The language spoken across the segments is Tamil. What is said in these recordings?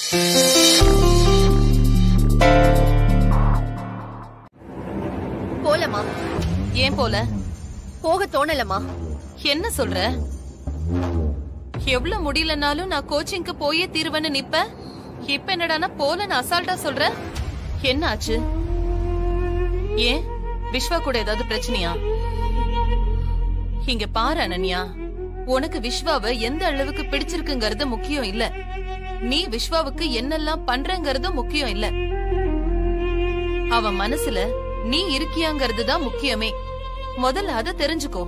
போலமா ஏன் போல போக தோணலமா என்ன சொல்ற எவ்வளவு முடியலனாலும் நான் கோச்சிங்க்கு போயே தீருவேன்னு நிப்ப இப்ப என்னடானா போலன்னு அசால்ட்டா சொல்ற என்ன ஆச்சு ஏன் விஸ்வா கூட ஏதாவது பிரச்சனையா இங்க பாரு அனன்யா உனக்கு விஸ்வாவை எந்த அளவுக்கு பிடிச்சிருக்குங்கிறது முக்கியம் இல்ல நீ விஸ்வாவுக்கு என்னெல்லாம் பண்றங்கிறது முக்கியம் இல்ல அவன் மனசுல நீ இருக்கியாங்கிறது தான் முக்கியமே முதல்ல அத தெரிஞ்சுக்கோ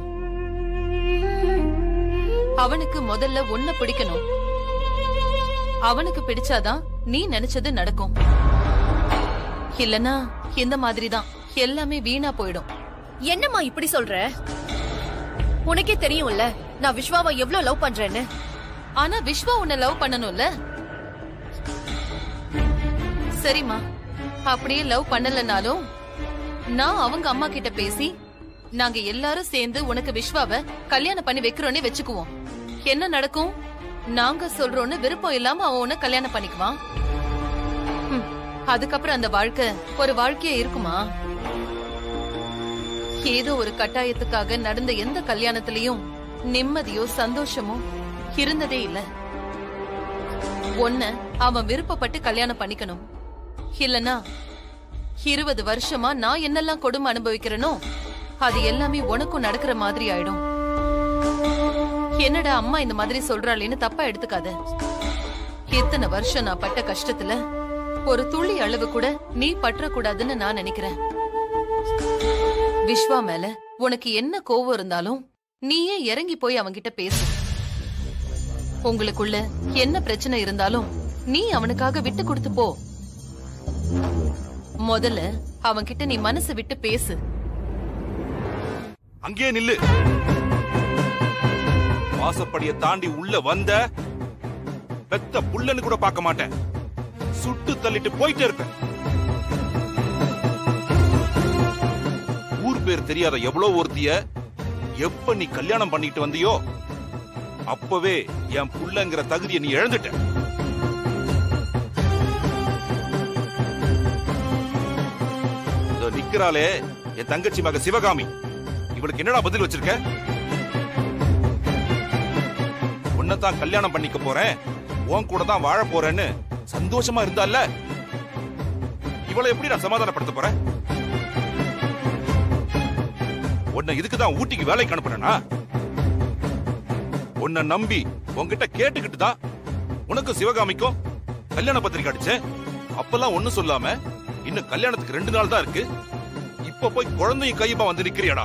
அவனுக்கு முதல்ல உன்னை பிடிக்கணும் அவனுக்கு பிடிச்சாதான் நீ நினைச்சது நடக்கும் இல்லனா இந்த மாதிரிதான் எல்லாமே வீணா போயிடும் என்னம்மா இப்படி சொல்ற உனக்கே தெரியும்ல நான் விஸ்வாவை எவ்வளவு லவ் பண்றேன்னு ஆனா விஸ்வா உன்னை லவ் பண்ணணும்ல சரிம்மா அப்படியே லவ் பண்ணலனாலும் நான் அவங்க அம்மா கிட்ட பேசி நாங்க எல்லாரும் சேர்ந்து உனக்கு விஸ்வாவை கல்யாணம் பண்ணி வைக்கிறோன்னே வச்சுக்குவோம் என்ன நடக்கும் நாங்க சொல்றோம்னு விருப்பம் இல்லாம அவன் உன்னை கல்யாணம் பண்ணிக்குவான் ஹம், அதுக்கப்புறம் அந்த வாழ்க்கை ஒரு வாழ்க்கையா இருக்குமா ஏதோ ஒரு கட்டாயத்துக்காக நடந்த எந்த கல்யாணத்திலயும் நிம்மதியோ சந்தோஷமோ இருந்ததே இல்ல ஒன்ன அவன் விருப்பப்பட்டு கல்யாணம் பண்ணிக்கணும் இல்லனா இருபது வருஷமா நான் என்னெல்லாம் கொடுமை அனுபவிக்கிறேனோ அது எல்லாமே உனக்கும் நடக்கிற மாதிரி ஆயிடும் என்னடா அம்மா இந்த மாதிரி சொல்றாளேன்னு தப்பா எடுத்துக்காத எத்தனை வருஷம் நான் பட்ட கஷ்டத்துல ஒரு துளி அளவு கூட நீ பற்றக்கூடாதுன்னு நான் நினைக்கிறேன் விஸ்வா மேல உனக்கு என்ன கோவம் இருந்தாலும் நீயே இறங்கி போய் அவன்கிட்ட பேசு உங்களுக்குள்ள என்ன பிரச்சனை இருந்தாலும் நீ அவனுக்காக விட்டு கொடுத்து போ முதல்ல அவன்கிட்ட நீ மனசு விட்டு பேசு அங்கேயே நில்லு வாசப்படிய தாண்டி உள்ள வந்த பெத்த புள்ளன்னு கூட பார்க்க மாட்டேன் சுட்டு தள்ளிட்டு போயிட்டே இருப்பேன் ஊர் பேர் தெரியாத எவ்வளவு ஒருத்திய எப்ப நீ கல்யாணம் பண்ணிட்டு வந்தியோ அப்பவே என் புள்ளங்கிற தகுதியை நீ இழந்துட்ட இதோ நிக்கிறாளே என் தங்கச்சி மக சிவகாமி இவளுக்கு என்னடா பதில் வச்சிருக்க உன்னைத்தான் கல்யாணம் பண்ணிக்க போறேன் உன் கூட தான் வாழ போறேன்னு சந்தோஷமா இருந்தால இவளை எப்படி நான் சமாதானப்படுத்த போறேன் உன்னை இதுக்கு தான் ஊட்டிக்கு வேலைக்கு அனுப்புறேனா உன்னை நம்பி உன்கிட்ட கேட்டுக்கிட்டு தான் உனக்கும் சிவகாமிக்கும் கல்யாண பத்திரிக்கை அடிச்சேன் அப்பெல்லாம் ஒண்ணும் சொல்லாம இன்னும் கல்யாணத்துக்கு ரெண்டு நாள் தான் இருக்கு இப்ப போய் குழந்தையும் கையுமா வந்து நிக்கிறியாடா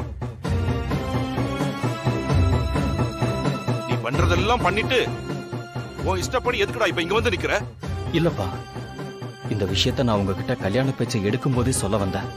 நீ பண்றதெல்லாம் பண்ணிட்டு உன் இஷ்டப்படி எதுக்குடா இப்ப இங்க வந்து நிக்கிற இல்லப்பா இந்த விஷயத்த நான் உங்ககிட்ட கல்யாண பேச்சை எடுக்கும் போதே சொல்ல வந்தேன்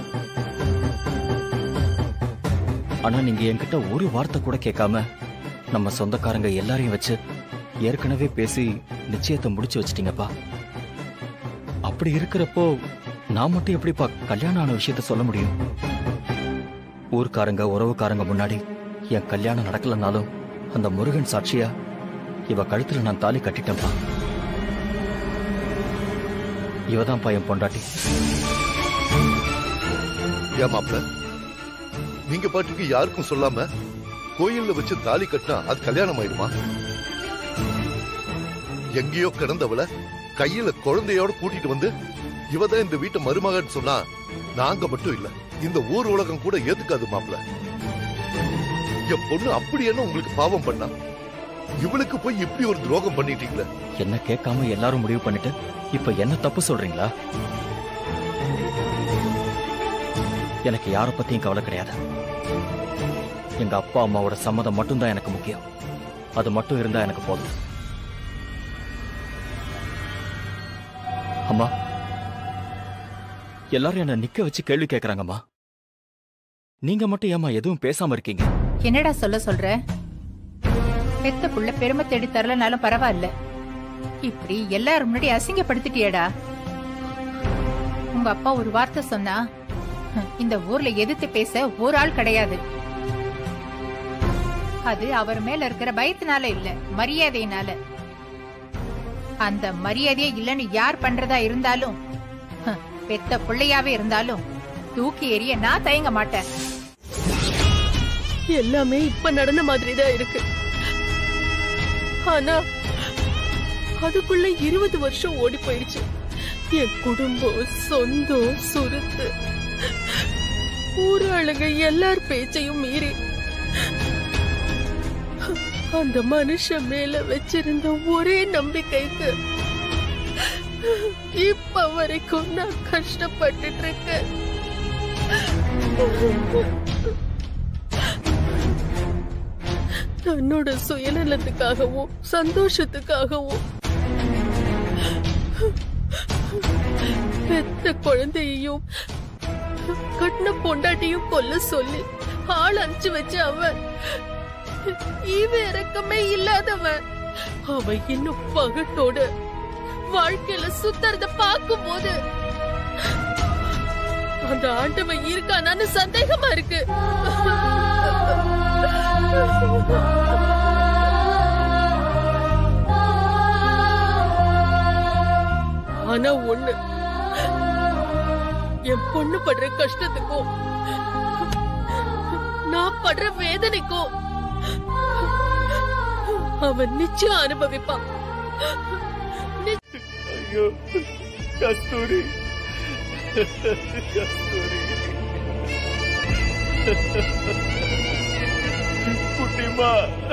ஆனா நீங்க என்கிட்ட ஒரு வார்த்தை கூட கேட்காம நம்ம சொந்தக்காரங்க எல்லாரையும் வச்சு ஏற்கனவே பேசி நிச்சயத்தை முடிச்சு வச்சிட்டீங்கப்பா அப்படி இருக்கிறப்போ நான் மட்டும் எப்படிப்பா கல்யாணம் ஆன விஷயத்த சொல்ல முடியும் ஊர்க்காரங்க உறவுக்காரங்க முன்னாடி என் கல்யாணம் நடக்கலனாலும் அந்த முருகன் சாட்சியா இவ கழுத்துல நான் தாலி கட்டிட்டேன்ப்பா இவதான் பையன் பொண்டாட்டி ஏன் மாப்ள நீங்க பாட்டுக்கு யாருக்கும் சொல்லாம கோயில்ல வச்சு தாலி கட்டினா அது கல்யாணம் ஆயிடுமா எங்கேயோ கிடந்தவள கையில குழந்தையோட கூட்டிட்டு வந்து இவதான் இந்த வீட்டு மருமகன் சொன்னா நாங்க மட்டும் இல்ல இந்த ஊர் உலகம் கூட ஏத்துக்காது மாப்ள என் பொண்ணு அப்படி என்ன உங்களுக்கு பாவம் பண்ணா இவளுக்கு போய் இப்படி ஒரு துரோகம் பண்ணிட்டீங்களே என்ன கேட்காம எல்லாரும் முடிவு பண்ணிட்டு இப்ப என்ன தப்பு சொல்றீங்களா எனக்கு யார பத்தியும் கவலை கிடையாது எங்க அப்பா அம்மாவோட சம்மதம் மட்டும்தான் எனக்கு முக்கியம் அது மட்டும் இருந்தா எனக்கு போதும் அம்மா எல்லாரும் என்ன நிக்க வச்சு கேள்வி கேக்குறாங்கம்மா நீங்க மட்டும் ஏமா எதுவும் பேசாம இருக்கீங்க என்னடா சொல்ல சொல்ற பெத்த புள்ள பெருமை தேடி தரலனாலும் பரவாயில்ல இப்படி எல்லாரும் முன்னாடி அசிங்கப்படுத்திட்டியேடா உங்க அப்பா ஒரு வார்த்தை சொன்னா ஹம், இந்த ஊர்ல எதிர்த்து பேச ஒரு ஆள் கிடையாது அது அவர் மேல இருக்கிற பயத்தினால இல்ல மரியாதையினால அந்த மரியாதையே இல்லைன்னு யார் பண்றதா இருந்தாலும் ஹ, பெத்த பிள்ளையாவே இருந்தாலும் தூக்கி எறிய நான் தயங்க மாட்டேன் எல்லாமே இப்ப நடந்த மாதிரி தான் இருக்கு ஆனா அதுக்குள்ள இருபது வருஷம் ஓடி போயிடுச்சு என் குடும்பம் சொந்தம் சுருத்து ஊராளுங்க எல்லார் பேச்சையும் மீறி அந்த மனுஷன் மேல வச்சிருந்த ஒரே நம்பிக்கைக்கு இப்ப வரைக்கும் நான் கஷ்டப்பட்டுட்டு இருக்கேன் தன்னோட சுயநலத்துக்காகவும் சந்தோஷத்துக்காகவும் பெத்த குழந்தையையும் கட்டின பொண்டாட்டியும் கொல்ல சொல்லி ஆள் அனுப்பிச்சு வச்ச அவன் ஈவ இறக்கமே இல்லாதவன் அவன் இன்னும் பகட்டோட வாழ்க்கையில சுத்துறத பார்க்கும்போது அந்த ஆண்டவன் இருக்கானான்னு சந்தேகமா இருக்கு ஆனா ஒண்ணு என் பொண்ணு படுற கஷ்டத்துக்கும் நான் படுற வேதனைக்கும் அவன் நிச்சயம் அனுபவிப்பான் ஐயோ கஸ்தூரி கஸ்தூரி குட்டிமா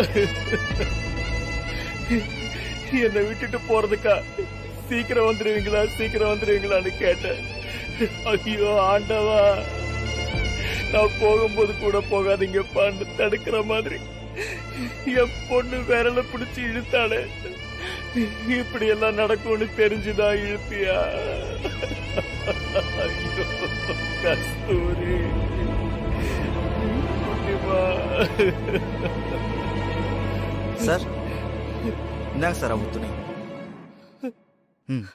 என்னை விட்டுட்டு போறதுக்கா சீக்கிரம் வந்துருவீங்களா சீக்கிரம் வந்துருவீங்களான்னு கேட்டேன் ஐயோ ஆண்டவா நான் போகும்போது கூட போகாதீங்கப்பான்னு தடுக்கிற மாதிரி என் பொண்ணு விரல பிடிச்சு இழுத்தாளே இப்படி எல்லாம் நடக்கும்னு தெரிஞ்சுதான் இழுப்பியா ஐயோ கஸ்தூரி குட்டிமா. சார் இந்தாங்க சார் அவங்க துணி ம்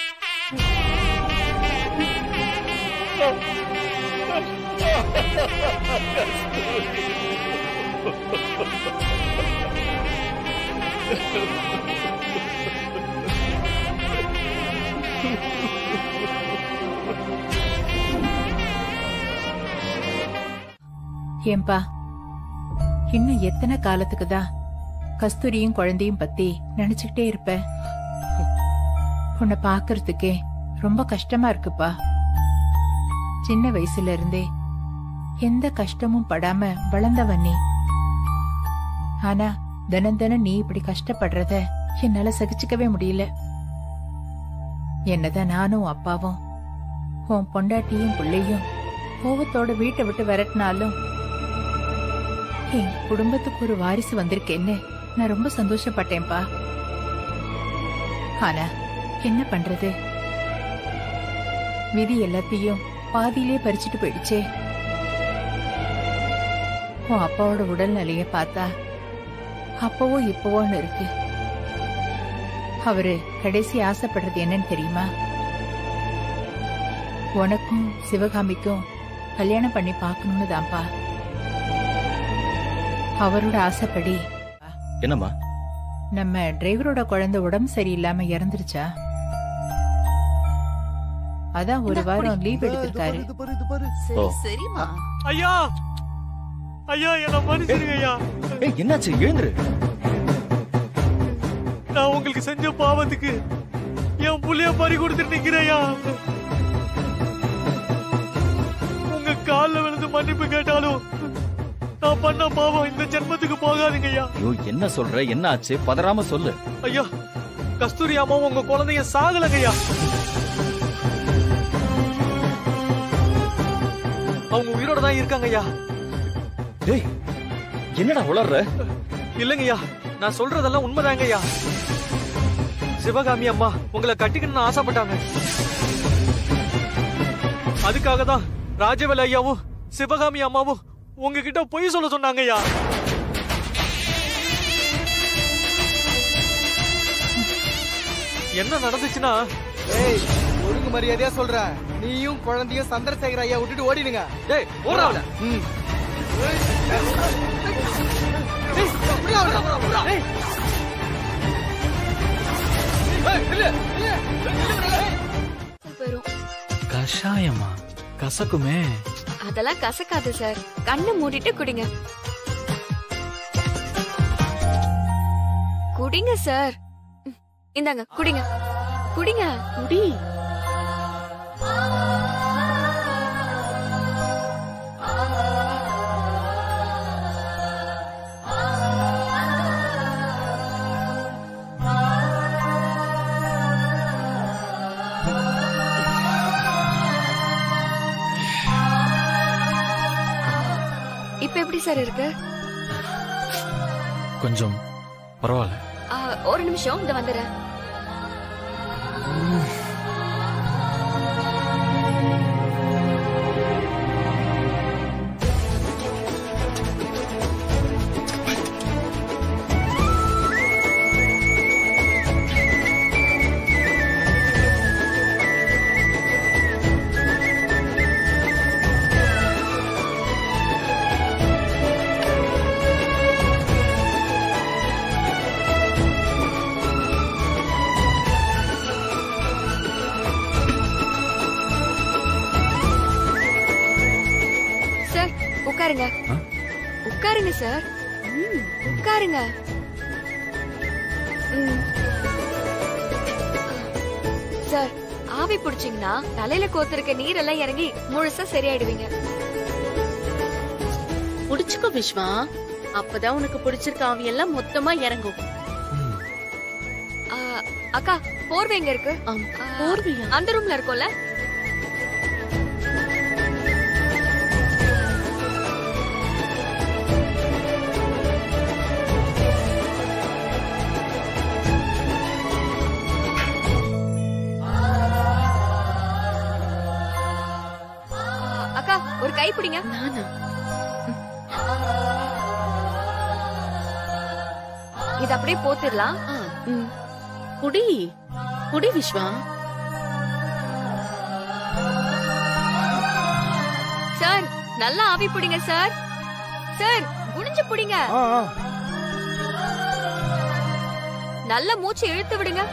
ஏன்பா இன்னும் எத்தனை காலத்துக்கு தான் கஸ்தூரியும் குழந்தையும் பத்தி நினைச்சுக்கிட்டே இருப்ப உன்னை பாக்குறதுக்கே ரொம்ப கஷ்டமா இருக்குப்பா சின்ன வயசுல இருந்தே எந்த கஷ்டமும் படாம வளர்ந்தவன் நீ ஆனா தினம் தினம் நீ இப்படி கஷ்டப்படுறத என்னால சகிச்சுக்கவே முடியல என்னதான் நானும் அப்பாவும் உன் பொண்டாட்டியும் பிள்ளையும் கோவத்தோட வீட்டை விட்டு விரட்டினாலும் என் குடும்பத்துக்கு ஒரு வாரிசு வந்திருக்கேன்னு நான் ரொம்ப சந்தோஷப்பட்டேன்பா ஆனா என்ன பண்றது விதி எல்லாத்தையும் பாதியிலே பறிச்சுட்டு போயிடுச்சே உன் அப்பாவோட உடல்நிலைய பார்த்தா அப்பவோ இப்பவோன்னு இருக்கு அவரு கடைசி ஆசைப்படுறது என்னன்னு தெரியுமா உனக்கும் சிவகாமிக்கும் கல்யாணம் பண்ணி பார்க்கணும்னு தான்ப்பா அவரோட ஆசைப்படி என்னம்மா நம்ம டிரைவரோட குழந்தை உடம்பு சரியில்லாம இறந்துருச்சா அதான் ஒரு வாரம் லீவ் எடுத்திருக்காரு இது பாரு, இது பாரு. ஓ. சரிம்மா ஐயா ஐயா என்ன மன்னிச்சிருங்க ஐயா ஏய் என்னாச்சு எழுந்துரு நான் உங்களுக்கு செஞ்ச பாவத்துக்கு என் புள்ளைய பறி கொடுத்துட்டு நிக்கிறேயா உங்க கால்ல விழுந்து மன்னிப்பு கேட்டாலும் நான் பண்ண பாவம் இந்த ஜென்மத்துக்கு போகாதுங்க ஐயா ஐயோ என்ன சொல்ற என்ன ஆச்சு பதறாம சொல்லு ஐயா கஸ்தூரி அம்மாவும் உங்க குழந்தைய சாகலங்க ஐயா அவங்க உயிரோட தான் இருக்காங்க ஐயா டேய் என்னடா உளர்ற இல்லங்கய்யா நான் சொல்றதெல்லாம் உண்மைதாங்க ஐயா சிவகாமி அம்மா உங்களை கட்டிக்கணும்னு ஆசைப்பட்டாங்க அதுக்காக தான் ராஜவேல் ஐயாவும் சிவகாமி அம்மாவும் உங்ககிட்ட பொய் சொல்ல சொன்னாங்க ஐயா என்ன நடந்துச்சுன்னா ஏய் ஒழுங்கு மரியாதையா சொல்றேன் நீயும் குழந்தையும் சந்திரசேகர் ஐயா விட்டுட்டு ஓடிடுங்க டேய் ஓடுறாவல ம் வரும் கஷாயமா கசக்குமே அதெல்லாம் கசக்காது சார் கண்ணை மூடிட்டு குடிங்க குடிங்க சார் ம், இந்தாங்க குடிங்க குடிங்க குடி இப்ப எப்படி சார் இருக்கு கொஞ்சம் பரவாயில்ல ஆ, ஒரு நிமிஷம் இந்த வந்துடுறேன் சார் உட்காருங்க ஆ? உட்காருங்க சார் ம், உட்காருங்க ம். சார் ஆவி பிடிச்சீங்கன்னா தலையில கோத்திருக்க நீரெல்லாம் இறங்கி முழுசா சரியாயிடுவீங்க புடிச்சுக்கோ விஸ்வா அப்பதான் உனக்கு பிடிச்சிருக்க ஆவியெல்லாம் மொத்தமா இறங்கும் ஆ, அக்கா போர்வை எங்க இருக்கு ஆம், ஆ, போர்வையா? அந்த ரூம்ல இருக்கும்ல ஆ, அக்கா ஒரு கை பிடிங்க நானா இது அப்படியே போத்திடலாம் ஆ, ம். குடி குடி விஸ்வா சார் நல்லா ஆவி பிடிங்க சார் சார் குனிஞ்சு பிடிங்க நல்ல மூச்சு இழுத்து விடுங்க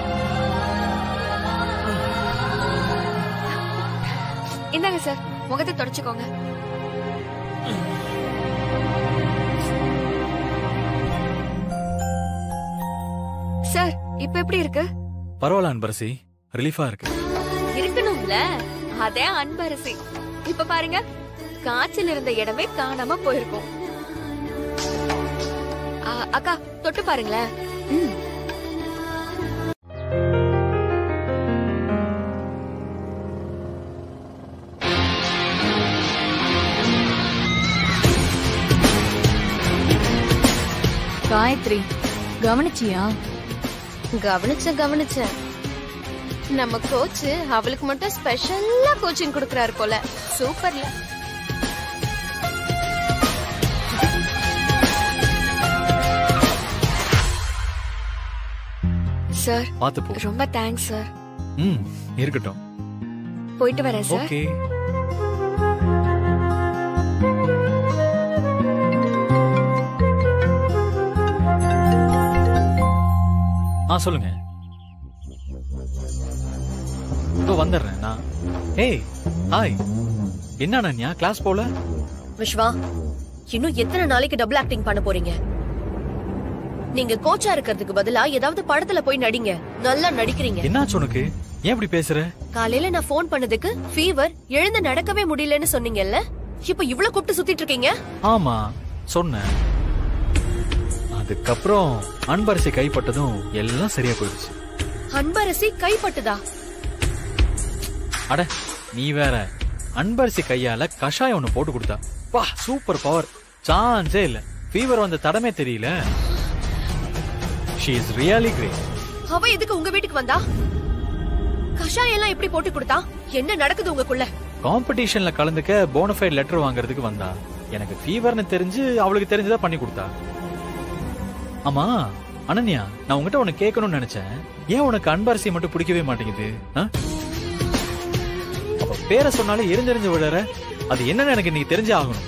இந்தாங்க சார் முகத்தை தொடச்சுக்கோங்க சார் இப்ப எப்படி இருக்கு பரவாயில்ல அன்பரசி ரிலீஃபா இருக்கு இருக்கணும்ல அதே அன்பரசி இப்ப பாருங்க காய்ச்சல் இருந்த இடமே காணாம போயிருக்கும் ஆ, அக்கா தொட்டு பாருங்களேன் ம். காயத்ரி கவனிச்சியா கவனிச்ச கவனிச்ச நம்ம கோச் அவளுக்கு மட்டும் ஸ்பெஷலா கோச்சிங் கொடுக்கறாரு போல சூப்பர்ல சார் பாத்து போ ரொம்ப தேங்க்ஸ் சார் ம் இருக்கட்டும் போயிட்டு வரேன் சார் ஓகே ஆ சொல்லுங்க இதோ வந்துடுறேன் நான் ஏய் ஹாய் என்ன அனன்யா கிளாஸ் போல விஸ்வா இன்னும் எத்தனை நாளைக்கு டபுள் ஆக்டிங் பண்ண போறீங்க நீங்க கோச்சா இருக்கிறதுக்கு பதிலா ஏதாவது படத்துல போய் நடிங்க நல்லா நடிக்கிறீங்க என்னாச்சு உனக்கு ஏன் இப்படி பேசுற காலையில நான் ஃபோன் பண்ணதுக்கு ஃபீவர் எழுந்து நடக்கவே முடியலன்னு சொன்னீங்கல்ல இப்ப இவ்ளோ கூப்பிட்டு சுத்திட்டு இருக்கீங்க ஆமா சொன்னேன் அதுக்கப்புறம் அன்பரசி கைப்பட்டதும் எல்லாம் சரியா போயிடுச்சு அன்பரசி கைப்பட்டுதா அட நீ வேற அன்பரசி கையால கஷாயம் ஒண்ணு போட்டு கொடுத்தா பா சூப்பர் பவர் சான்ஸே இல்ல ஃபீவர் வந்த தடமே தெரியல ஷீ இஸ் ரியலி கிரேட் அவ எதுக்கு உங்க வீட்டுக்கு வந்தா கஷாயம் எல்லாம் எப்படி போட்டு கொடுத்தா என்ன நடக்குது உங்களுக்குள்ள காம்படிஷன்ல கலந்துக்க போனஃபைட் லெட்டர் வாங்குறதுக்கு வந்தா எனக்கு ஃபீவர்னு தெரிஞ்சு அவளுக்கு தெரிஞ்சதா பண்ணி கொடுத்தா ஆமா அனன்யா நான் உங்ககிட்ட உனக்கு கேட்கணும்னு நினைச்சேன் ஏன் உனக்கு அன்பரசி மட்டும் பிடிக்கவே மாட்டேங்குது ஆ? அப்ப பேரை சொன்னாலே எரிஞ்செறிஞ்சு விழற அது என்னன்னு எனக்கு நீ தெரிஞ்சே ஆகணும்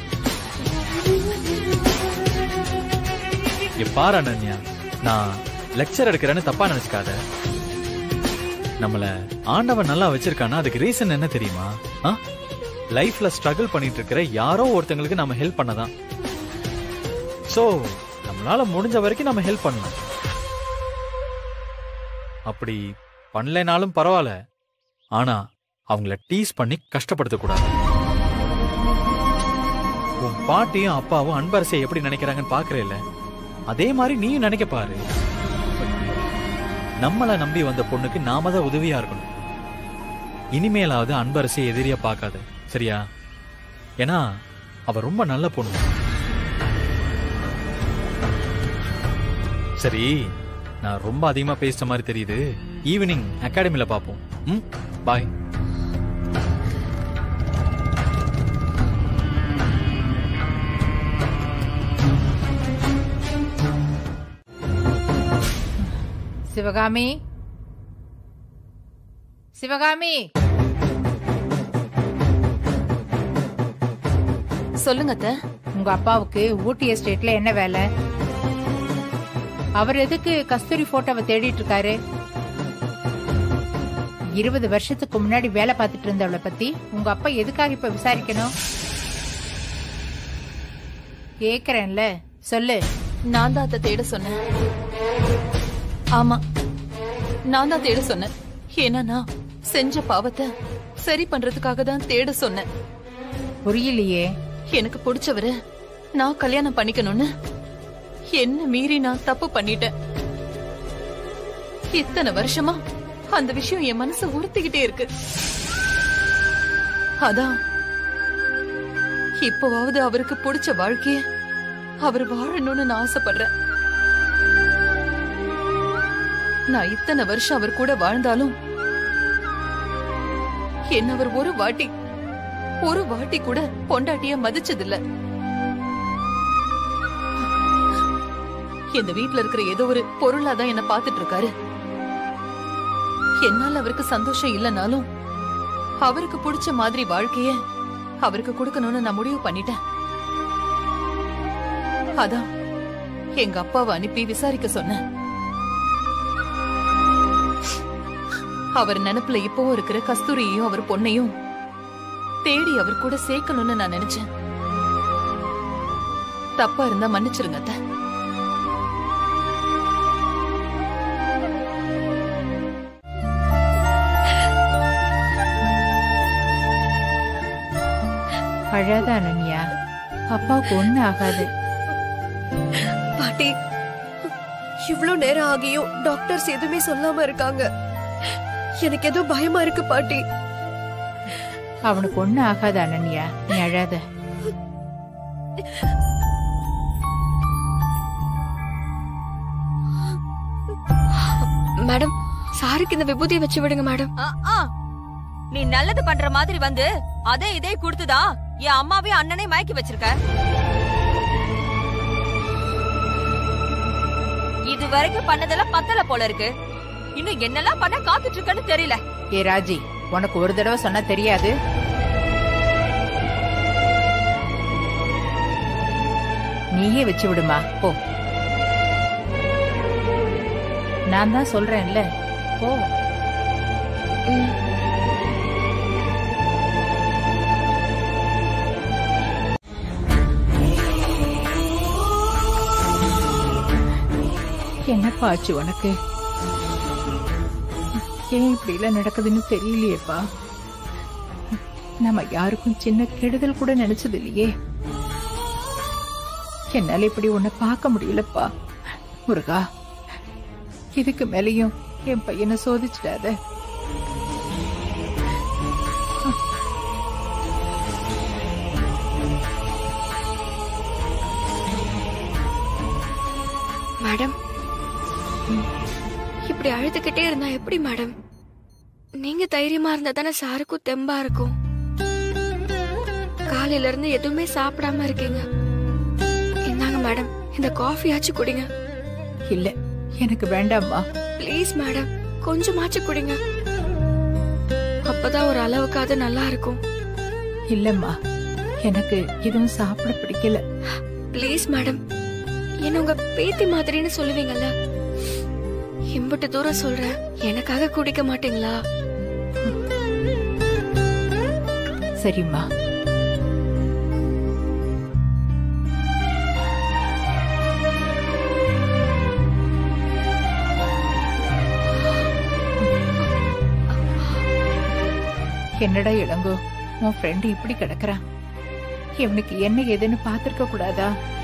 இங்க பாரு அனன்யா நான் லெக்சர் எடுக்கிறேன்னு தப்பா நினைச்சுக்காத நம்மள ஆண்டவன் நல்லா வச்சிருக்கானா அதுக்கு ரீசன் என்ன தெரியுமா லைஃப்ல ஸ்ட்ரகிள் பண்ணிட்டு இருக்கிற யாரோ ஒருத்தங்களுக்கு நம்ம ஹெல்ப் பண்ணதான் சோ நம்மளால முடிஞ்ச வரைக்கும் நம்ம ஹெல்ப் பண்ணலாம் அப்படி பண்ணலைனாலும் பரவாயில்ல ஆனா அவங்கள டீஸ் பண்ணி கஷ்டப்படுத்தக்கூடாது உன் பாட்டியும் அப்பாவும் அன்பரசை எப்படி நினைக்கிறாங்கன்னு பாக்குறேல்ல அதே மாதிரி நீயும் நினைக்க பாரு நம்மள நம்பி வந்த பொண்ணுக்கு நாம தான் உதவியா இருக்கணும் இனிமேலாவது அன்பரசை எதிரியா பார்க்காத சரியா ஏன்னா அவ ரொம்ப நல்ல பொண்ணு சரி நான் ரொம்ப அதிகமா பேசிட்ட மாதிரி தெரியுது ஈவினிங் அகாடமில பாப்போம் ம் பாய் சிவகாமி சிவகாமி சொல்லுங்க அத்தை உங்க அப்பாவுக்கு ஊட்டி எஸ்டேட்ல என்ன வேலை அவர் எதுக்கு கஸ்தூரி போட்டோவை தேடிட்டு இருக்காரு இருபது வருஷத்துக்கு முன்னாடி வேலை பார்த்துட்டு இருந்தவளை பத்தி உங்க அப்பா எதுக்காக இப்ப விசாரிக்கணும் கேக்குறேன்ல சொல்லு நான் தான் அதை தேட சொன்னேன் ஆமா நான் தான் தேட சொன்னேன் ஏன்னா நான் செஞ்ச பாவத்தை சரி பண்றதுக்காக தான் தேட சொன்னேன் புரியலையே எனக்கு பிடிச்சவரை நான் கல்யாணம் பண்ணிக்கணும்னு என்ன மீறி நான் தப்பு பண்ணிட்டேன் இத்தனை வருஷமா அந்த விஷயம் என் மனசை உறுத்திக்கிட்டே இருக்கு அதான் இப்போவாவது அவருக்கு பிடிச்ச வாழ்க்கைய அவர் வாழணும்னு நான் ஆசைப்படுறேன் நான் இத்தனை வருஷம் அவர் கூட வாழ்ந்தாலும் என்ன அவர் ஒரு வாட்டி ஒரு வாட்டி கூட பொண்டாட்டிய மதிச்சதில்ல இந்த வீட்ல இருக்கிற ஏதோ ஒரு பொருளா தான் என்ன பாத்துட்டு இருக்காரு என்னால அவருக்கு சந்தோஷம் இல்லைனாலும் அவருக்கு பிடிச்ச மாதிரி வாழ்க்கைய அவருக்கு கொடுக்கணும்னு நான் முடிவு பண்ணிட்டேன் அதான் எங்க அப்பாவை அனுப்பி விசாரிக்க சொன்னேன் அவர் நினைப்புல இப்பவும் இருக்கிற கஸ்தூரியையும் அவர் பொண்ணையும் தேடி அவர் கூட சேர்க்கணும்னு நான் நினைச்சேன் தப்பா இருந்தா மன்னிச்சிருங்க அத்தை. அழாத அனன்யா அப்பாவுக்கு ஒண்ணு ஆகாது பாட்டி இவ்ளோ நேரம் ஆகியும் டாக்டர்ஸ் எதுவுமே சொல்லாம இருக்காங்க எனக்கு ஏதோ பயமா இருக்கு பாட்டி அவனுக்கு ஒண்ணு ஆகாது அனன்யா நீ அழாத மேடம் சாருக்கு இந்த விபூதியை வச்சு விடுங்க மேடம் ஆ, ஆ. நீ நல்லது பண்ற மாதிரி வந்து அதே இதே கொடுத்துதா என் அம்மாவையும் அண்ணனை மயக்கி வச்சிருக்க இது வரைக்கும் பண்ணதெல்லாம் பத்தல போல இருக்கு இன்னும் என்னெல்லாம் பண்ண காத்துட்டு இருக்கன்னு தெரியல ஏ ராஜி உனக்கு ஒரு தடவை சொன்னா தெரியாது நீயே வச்சு விடுமா போ நான் தான் சொல்றேன்ல போ என்னப்பா ஆச்சு உனக்கு ஏன் இப்படி எல்லாம் நடக்குதுன்னு தெரியலையேப்பா நம்ம யாருக்கும் சின்ன கெடுதல் கூட நினைச்சது இல்லையே என்னால இப்படி உன்னை பார்க்க முடியலப்பா முருகா இதுக்கு மேலயும் என் பையனை சோதிச்சிடாத மேடம் இப்படி அழுதுகிட்டே இருந்தா எப்படி மேடம் நீங்க தைரியமா இருந்தா தானே சாருக்கும் தெம்பா இருக்கும் காலையில இருந்து எதுவுமே சாப்பிடாம இருக்கீங்க இந்தாங்க மேடம் இந்த காஃபியாச்சும் குடிங்க இல்ல எனக்கு வேண்டாம்மா ப்ளீஸ் மேடம் கொஞ்சமாச்சும் குடிங்க அப்பதான் ஒரு அளவுக்காவது நல்லா இருக்கும் இல்லம்மா எனக்கு எதுவும் சாப்பிட பிடிக்கல ப்ளீஸ் மேடம் என்ன உங்க பேத்தி மாதிரின்னு சொல்லுவீங்கல்ல இம்புட்டு தூரம் சொல்றேன் எனக்காக குடிக்க மாட்டீங்களா சரிம்மா என்னடா இளங்கோ உன் ஃப்ரெண்டு இப்படி கிடக்குறான் இவனுக்கு என்ன ஏதுன்னு பாத்திருக்க கூடாதா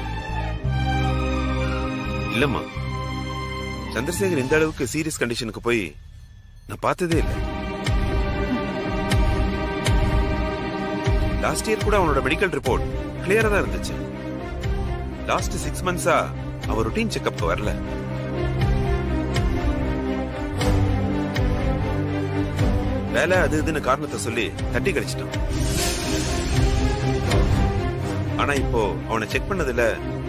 இல்லம்மா சந்திரசேகர் இந்த அளவுக்கு சீரியஸ் கண்டிஷனுக்கு போய் நான் பார்த்ததே இல்லை லாஸ்ட் இயர் கூட அவனோட மெடிக்கல் ரிப்போர்ட் கிளியரா தான் இருந்துச்சு லாஸ்ட் சிக்ஸ் மந்த்ஸா அவன் ருட்டீன் செக்அப்க்கு வரல வேலை அது இதுன்னு காரணத்தை சொல்லி தட்டி கழிச்சிட்டான் ஆனா இப்போ அவனை செக் பண்ணதுல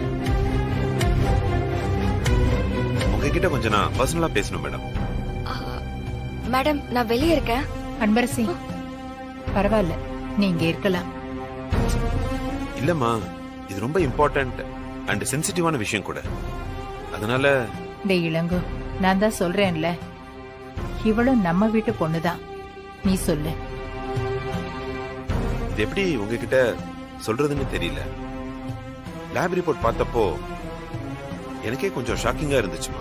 உங்ககிட்ட கொஞ்சம் நான் பர்சனலா பேசணும் மேடம் மேடம் நான் வெளியே இருக்கேன் அன்பரசி பரவாயில்ல நீ இங்க இருக்கலாம் இல்லம்மா இது ரொம்ப இம்பார்ட்டன்ட் அண்ட் சென்சிட்டிவான விஷயம் கூட அதனால டேய் இளங்கோ நான் தான் சொல்றேன்ல இவளும் நம்ம வீட்டு பொண்ணுதான் நீ சொல்லு இது எப்படி உங்ககிட்ட சொல்றதுன்னு தெரியல லேப் ரிப்போர்ட் பார்த்தப்போ எனக்கே கொஞ்சம் ஷாக்கிங்கா இருந்துச்சுமா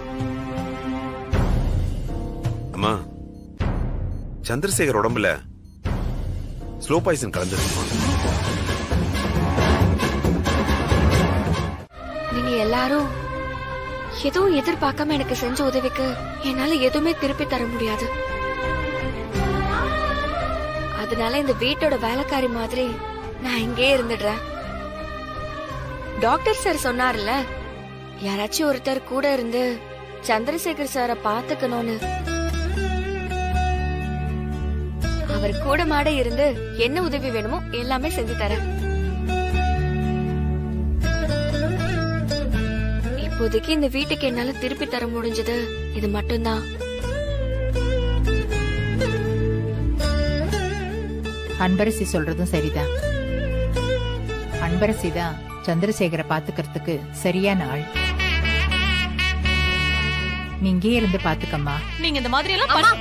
அம்மா சந்திரசேகர் உடம்புல ஸ்லோ பாய்சன் கலந்துருக்குமா நீங்க எல்லாரும் எதுவும் எதிர்பார்க்காம எனக்கு செஞ்ச உதவிக்கு என்னால எதுவுமே திருப்பி தர முடியாது அதனால இந்த வீட்டோட வேலைக்காரி மாதிரி நான் இங்கே இருந்துடுறேன் டாக்டர் சார் சொன்னார்ல யாராச்சும் ஒருத்தர் கூட இருந்து சந்திரசேகர் சாரை பாத்துக்கணும்னு அவர் கூட மாட இருந்து என்ன உதவி வேணுமோ எல்லாமே செஞ்சு தரேன் இப்போதைக்கு இந்த வீட்டுக்கு என்னால திருப்பி தர முடிஞ்சது இது மட்டும்தான் அன்பரசி சொல்றதும் சரிதான் அன்பரசி தான் சந்திரசேகரை பாத்துக்கிறதுக்கு சரியான ஆள் நீ இங்கே இருந்து பாத்துக்கம்மா நீங்க இந்த மாதிரி எல்லாம் அம்மா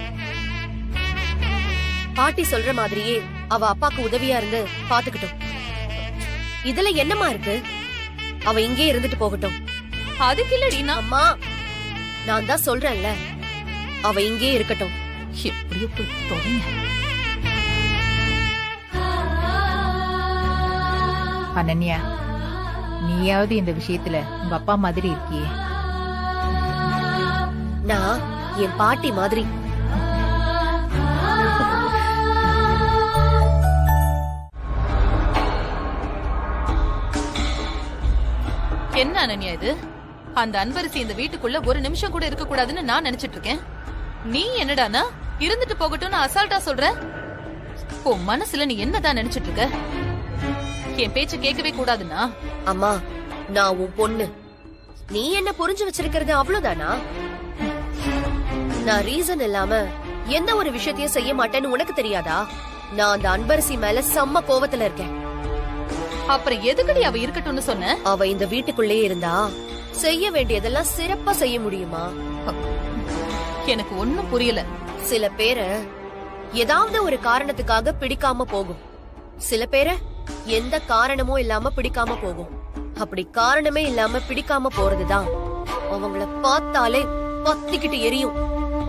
பாட்டி சொல்ற மாதிரியே அவ அப்பாக்கு உதவியா இருந்து பாத்துக்கிட்டோம் இதுல என்னமா இருக்கு அவ இங்கே இருந்துட்டு போகட்டும் அதுக்கு இல்லடி நான் அம்மா நான் தான் சொல்றேன்ல அவ இங்கே இருக்கட்டும் எப்படியோ போய் தொலைங்க அனன்யா நீயாவது இந்த விஷயத்துல உங்க அப்பா மாதிரி இருக்கியே நான் என் பாட்டி மாதிரி என்ன அனன்யா இது அந்த அன்பரசி இந்த வீட்டுக்குள்ள ஒரு நிமிஷம் கூட இருக்க கூடாதுன்னு நான் நினைச்சிட்டு இருக்கேன் நீ என்னடானா இருந்துட்டு போகட்டும்னு அசால்ட்டா சொல்ற உன் மனசுல நீ என்னதான் நினைச்சிட்டு இருக்க என் பேச்ச கேட்கவே கூடாதுன்னா அம்மா நான் உன் பொண்ணு நீ என்ன புரிஞ்சு வச்சிருக்கிறது அவ்வளவுதானா நான் ரீசன் இல்லாம எந்த ஒரு விஷயத்தையும் செய்ய மாட்டேன்னு உனக்கு தெரியாதா நான் அந்த அன்பரசி மேல செம்ம கோவத்துல இருக்கேன் அப்புறம் எதுக்கடி அவ இருக்கட்டும்னு சொன்ன அவ இந்த வீட்டுக்குள்ளே இருந்தா செய்ய வேண்டியதெல்லாம் சிறப்பா செய்ய முடியுமா எனக்கு ஒண்ணும் புரியல சில பேரை ஏதாவது ஒரு காரணத்துக்காக பிடிக்காம போகும் சில பேரை எந்த காரணமும் இல்லாம பிடிக்காம போகும் அப்படி காரணமே இல்லாம பிடிக்காம போறதுதான் அவங்கள பார்த்தாலே பத்திக்கிட்டு எரியும்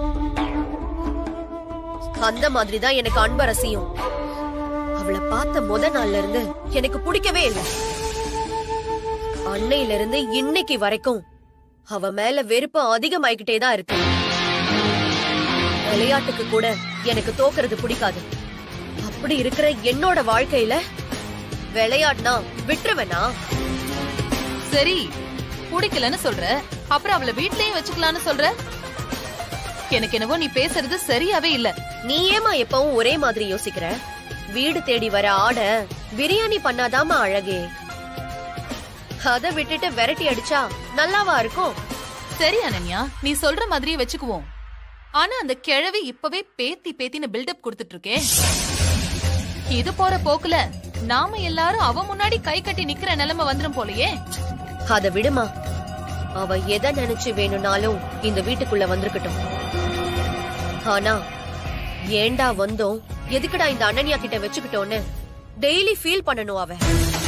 அந்த மாதிரிதான் எனக்கு அன்பரசியும் அவளை பார்த்த முத நாள்ல இருந்து எனக்கு பிடிக்கவே இல்லை அன்னையில இருந்து இன்னைக்கு வரைக்கும் அவ மேல வெறுப்பு அதிகமாயிக்கிட்டே தான் இருக்கு விளையாட்டுக்கு கூட எனக்கு தோக்குறது பிடிக்காது அப்படி இருக்கிற என்னோட வாழ்க்கையில விளையாட்னா விட்டுருவேனா சரி பிடிக்கலன்னு சொல்ற அப்புறம் அவளை வீட்லயும் வச்சுக்கலாம்னு சொல்ற எனக்கு என்னவோ நீ பேசுறது சரியாவே இல்ல நீ ஏமா எப்பவும் ஒரே மாதிரி யோசிக்கிற வீடு தேடி வர ஆட பிரியாணி பண்ணாதாமா அழகே அத விட்டுட்டு விரட்டி அடிச்சா நல்லாவா இருக்கும் சரி அனன்யா நீ சொல்ற மாதிரியே வச்சுக்குவோம் ஆனா அந்த கிழவி இப்பவே பேத்தி பேத்தின்னு பில்டப் கொடுத்துட்டு இருக்கே இது போற போக்குல நாம எல்லாரும் அவ முன்னாடி கை கட்டி நிக்கிற நிலைமை வந்துரும் போலயே அத விடுமா அவ எதை நினைச்சு வேணும்னாலும் இந்த வீட்டுக்குள்ள வந்திருக்கட்டும் ஆனா ஏண்டா வந்தோம் எதுக்குடா இந்த அனன்யா கிட்ட வச்சுக்கிட்டோன்னு டெய்லி ஃபீல் பண்ணணும் அவ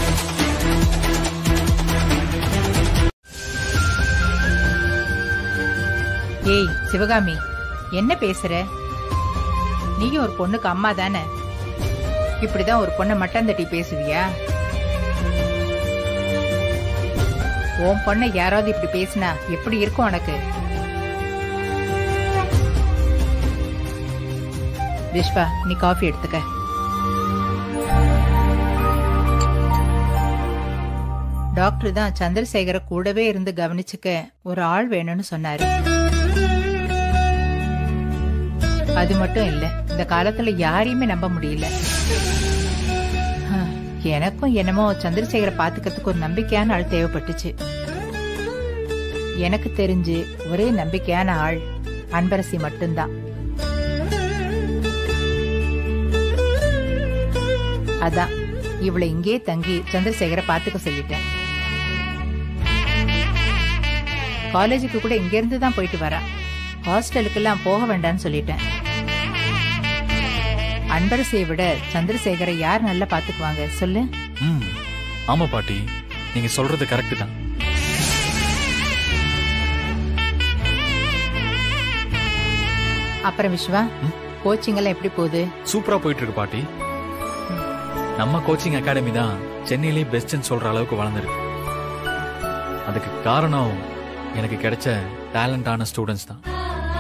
ஏய் சிவகாமி என்ன பேசுற நீயும் ஒரு பொண்ணுக்கு அம்மா தானே இப்படிதான் ஒரு பொண்ணை மட்டம் தட்டி பேசுவியா உன் பொண்ணை யாராவது இப்படி பேசினா எப்படி இருக்கும் உனக்கு விஸ்வா நீ காஃபி எடுத்துக்க டாக்டர் தான் சந்திரசேகர கூடவே இருந்து கவனிச்சுக்க ஒரு ஆள் வேணும்னு சொன்னாரு அது மட்டும் இல்ல இந்த காலத்துல யாரையுமே நம்ப முடியல ஹம், எனக்கும் என்னமோ சந்திரசேகரை பாத்துக்கிறதுக்கு ஒரு நம்பிக்கையான ஆள் தேவைப்பட்டுச்சு எனக்கு தெரிஞ்சு ஒரே நம்பிக்கையான ஆள் அன்பரசி மட்டும்தான் அதான் இவளை இங்கே தங்கி சந்திரசேகரை பாத்துக்க சொல்லிட்டேன் காலேஜுக்கு கூட இங்க இருந்து தான் போயிட்டு வரா ஹாஸ்டலுக்கெல்லாம் போக வேண்டாம்னு சொல்லிட்டேன் அன்பரசியை விட சந்திரசேகரை யார் நல்லா பாத்துக்குவாங்க சொல்லு ம் ஆமா பாட்டி நீங்க சொல்றது கரெக்ட் தான் அப்புறம் விஸ்வா கோச்சிங் எல்லாம் எப்படி போகுது சூப்பரா போயிட்டு இருக்கு பாட்டி நம்ம கோச்சிங் அகாடமி தான் சென்னையிலேயே பெஸ்ட்னு சொல்ற அளவுக்கு வளர்ந்துருக்கு அதுக்கு காரணம் எனக்கு கிடைச்ச டேலண்டான ஸ்டூடெண்ட்ஸ் தான்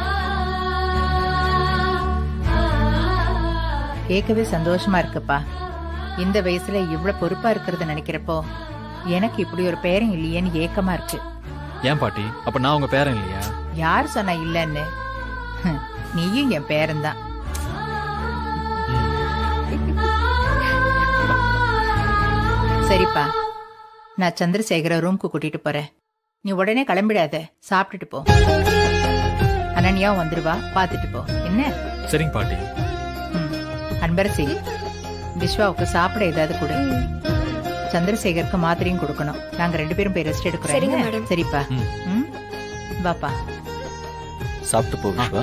கேட்கவே சந்தோஷமா இருக்குப்பா இந்த வயசுல இவ்வளவு பொறுப்பா இருக்கிறத நினைக்கிறப்போ எனக்கு இப்படி ஒரு பேரன் இல்லையேன்னு ஏக்கமா இருக்கு ஏன் பாட்டி அப்ப நான் உங்க பேரன் இல்லையா யார் சொன்னா இல்லன்னு ஹம், நீயும் என் பேரன் தான் சரிப்பா நான் சந்திரசேகர ரூம்க்கு கூட்டிட்டு போறேன் நீ உடனே கிளம்பிடாத சாப்பிட்டுட்டு போ அனன்யாவும் வந்துருவா பாத்துட்டு போ என்ன சரிங்க பாட்டி அன்பரசி விஸ்வாவுக்கு சாப்பிட ஏதாவது கொடு சந்திரசேகருக்கு மாத்திரையும் கொடுக்கணும் நாங்க ரெண்டு பேரும் போய் ரெஸ்ட் எடுக்கிறோம் சரிங்க, என்ன? மேடம். சரிப்பா ம்? வாப்பா சாப்பிட்டு போ விஸ்வா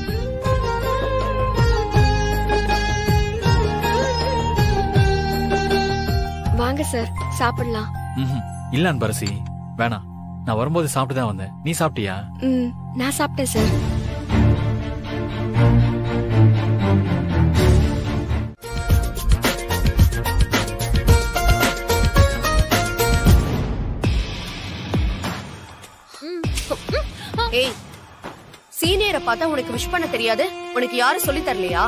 வாங்க சார் சாப்பிடலாம் ம்ஹும். இல்ல அன்பரசி வேணாம் நான் வரும்போது சாப்பிட்டு தான் வந்தேன் நீ சாப்பிட்டியா ம் நான் சாப்பிட்டேன் சார் ஏய் சீனியரை பார்த்தா உனக்கு விஷ் பண்ண தெரியாது உனக்கு யாரும் சொல்லி தரலையா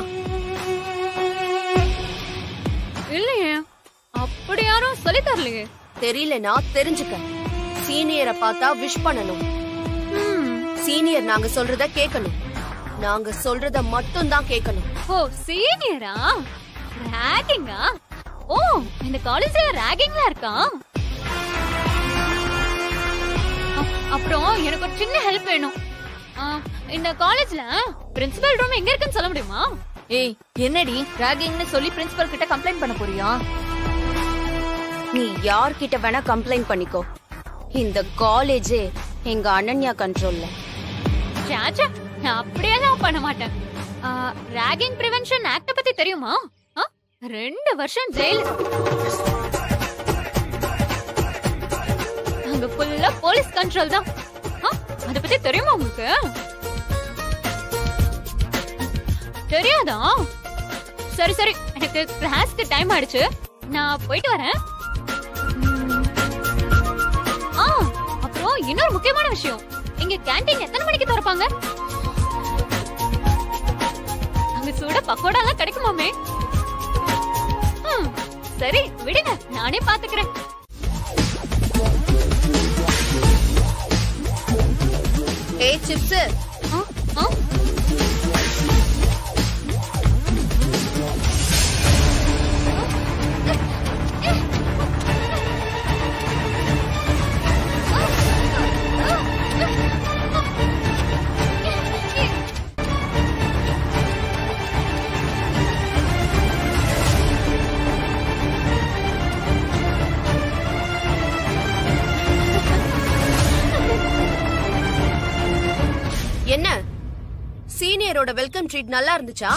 இல்லையே அப்படி யாரும் சொல்லி தரலையே தெரியலனா தெரிஞ்சுக்க சீனியரை பார்த்தா விஷ் பண்ணணும் சீனியர் நாங்க சொல்றத கேட்கணும் நாங்க சொல்றத மட்டும் தான் கேட்கணும் ஓ சீனியரா ராகிங்கா ஓ இந்த காலேஜ்ல ராகிங்ல இருக்கா அ- அப்புறம் எனக்கு ஒரு சின்ன ஹெல்ப் வேணும் ஆ, இந்த காலேஜ்ல பிரின்சிபல் ரூம் எங்க இருக்குன்னு சொல்ல முடியுமா ஏய் என்னடி ராகிங்னு சொல்லி பிரின்சிபல் கிட்ட கம்ப்ளைண்ட் பண்ண போறியா நீ யார்கிட்ட வேணா கம்ப்ளைண்ட் பண்ணிக்கோ இந்த காலேஜே எங்க அனன்யா கண்ட்ரோல்ல சாச்சா நான் அப்படியெல்லாம் பண்ண மாட்டேன் ராகிங் பிரிவென்ஷன் ஆக்ட பத்தி தெரியுமா ஆ, ரெண்டு வருஷம் ஜெயில் அங்க ஃபுல்லா போலீஸ் கண்ட்ரோல் தான் ஆ, அத பத்தி தெரியுமா உங்களுக்கு தெரியாதா சரி சரி எனக்கு கிளாஸ்க்கு டைம் ஆயிடுச்சு நான் போயிட்டு வரேன் ம். ஆ அப்புறம் இன்னொரு முக்கியமான விஷயம் இங்க கேண்டீன் எத்தனை மணிக்கு திறப்பாங்க அங்க சூட பக்கோடா எல்லாம் கிடைக்குமாமே ம், சரி விடுங்க நானே பாத்துக்கிறேன் ஏய் சிப்ஸ் ஆ, ஆ. சீனியரோட வெல்கம் ட்ரீட் நல்லா இருந்துச்சா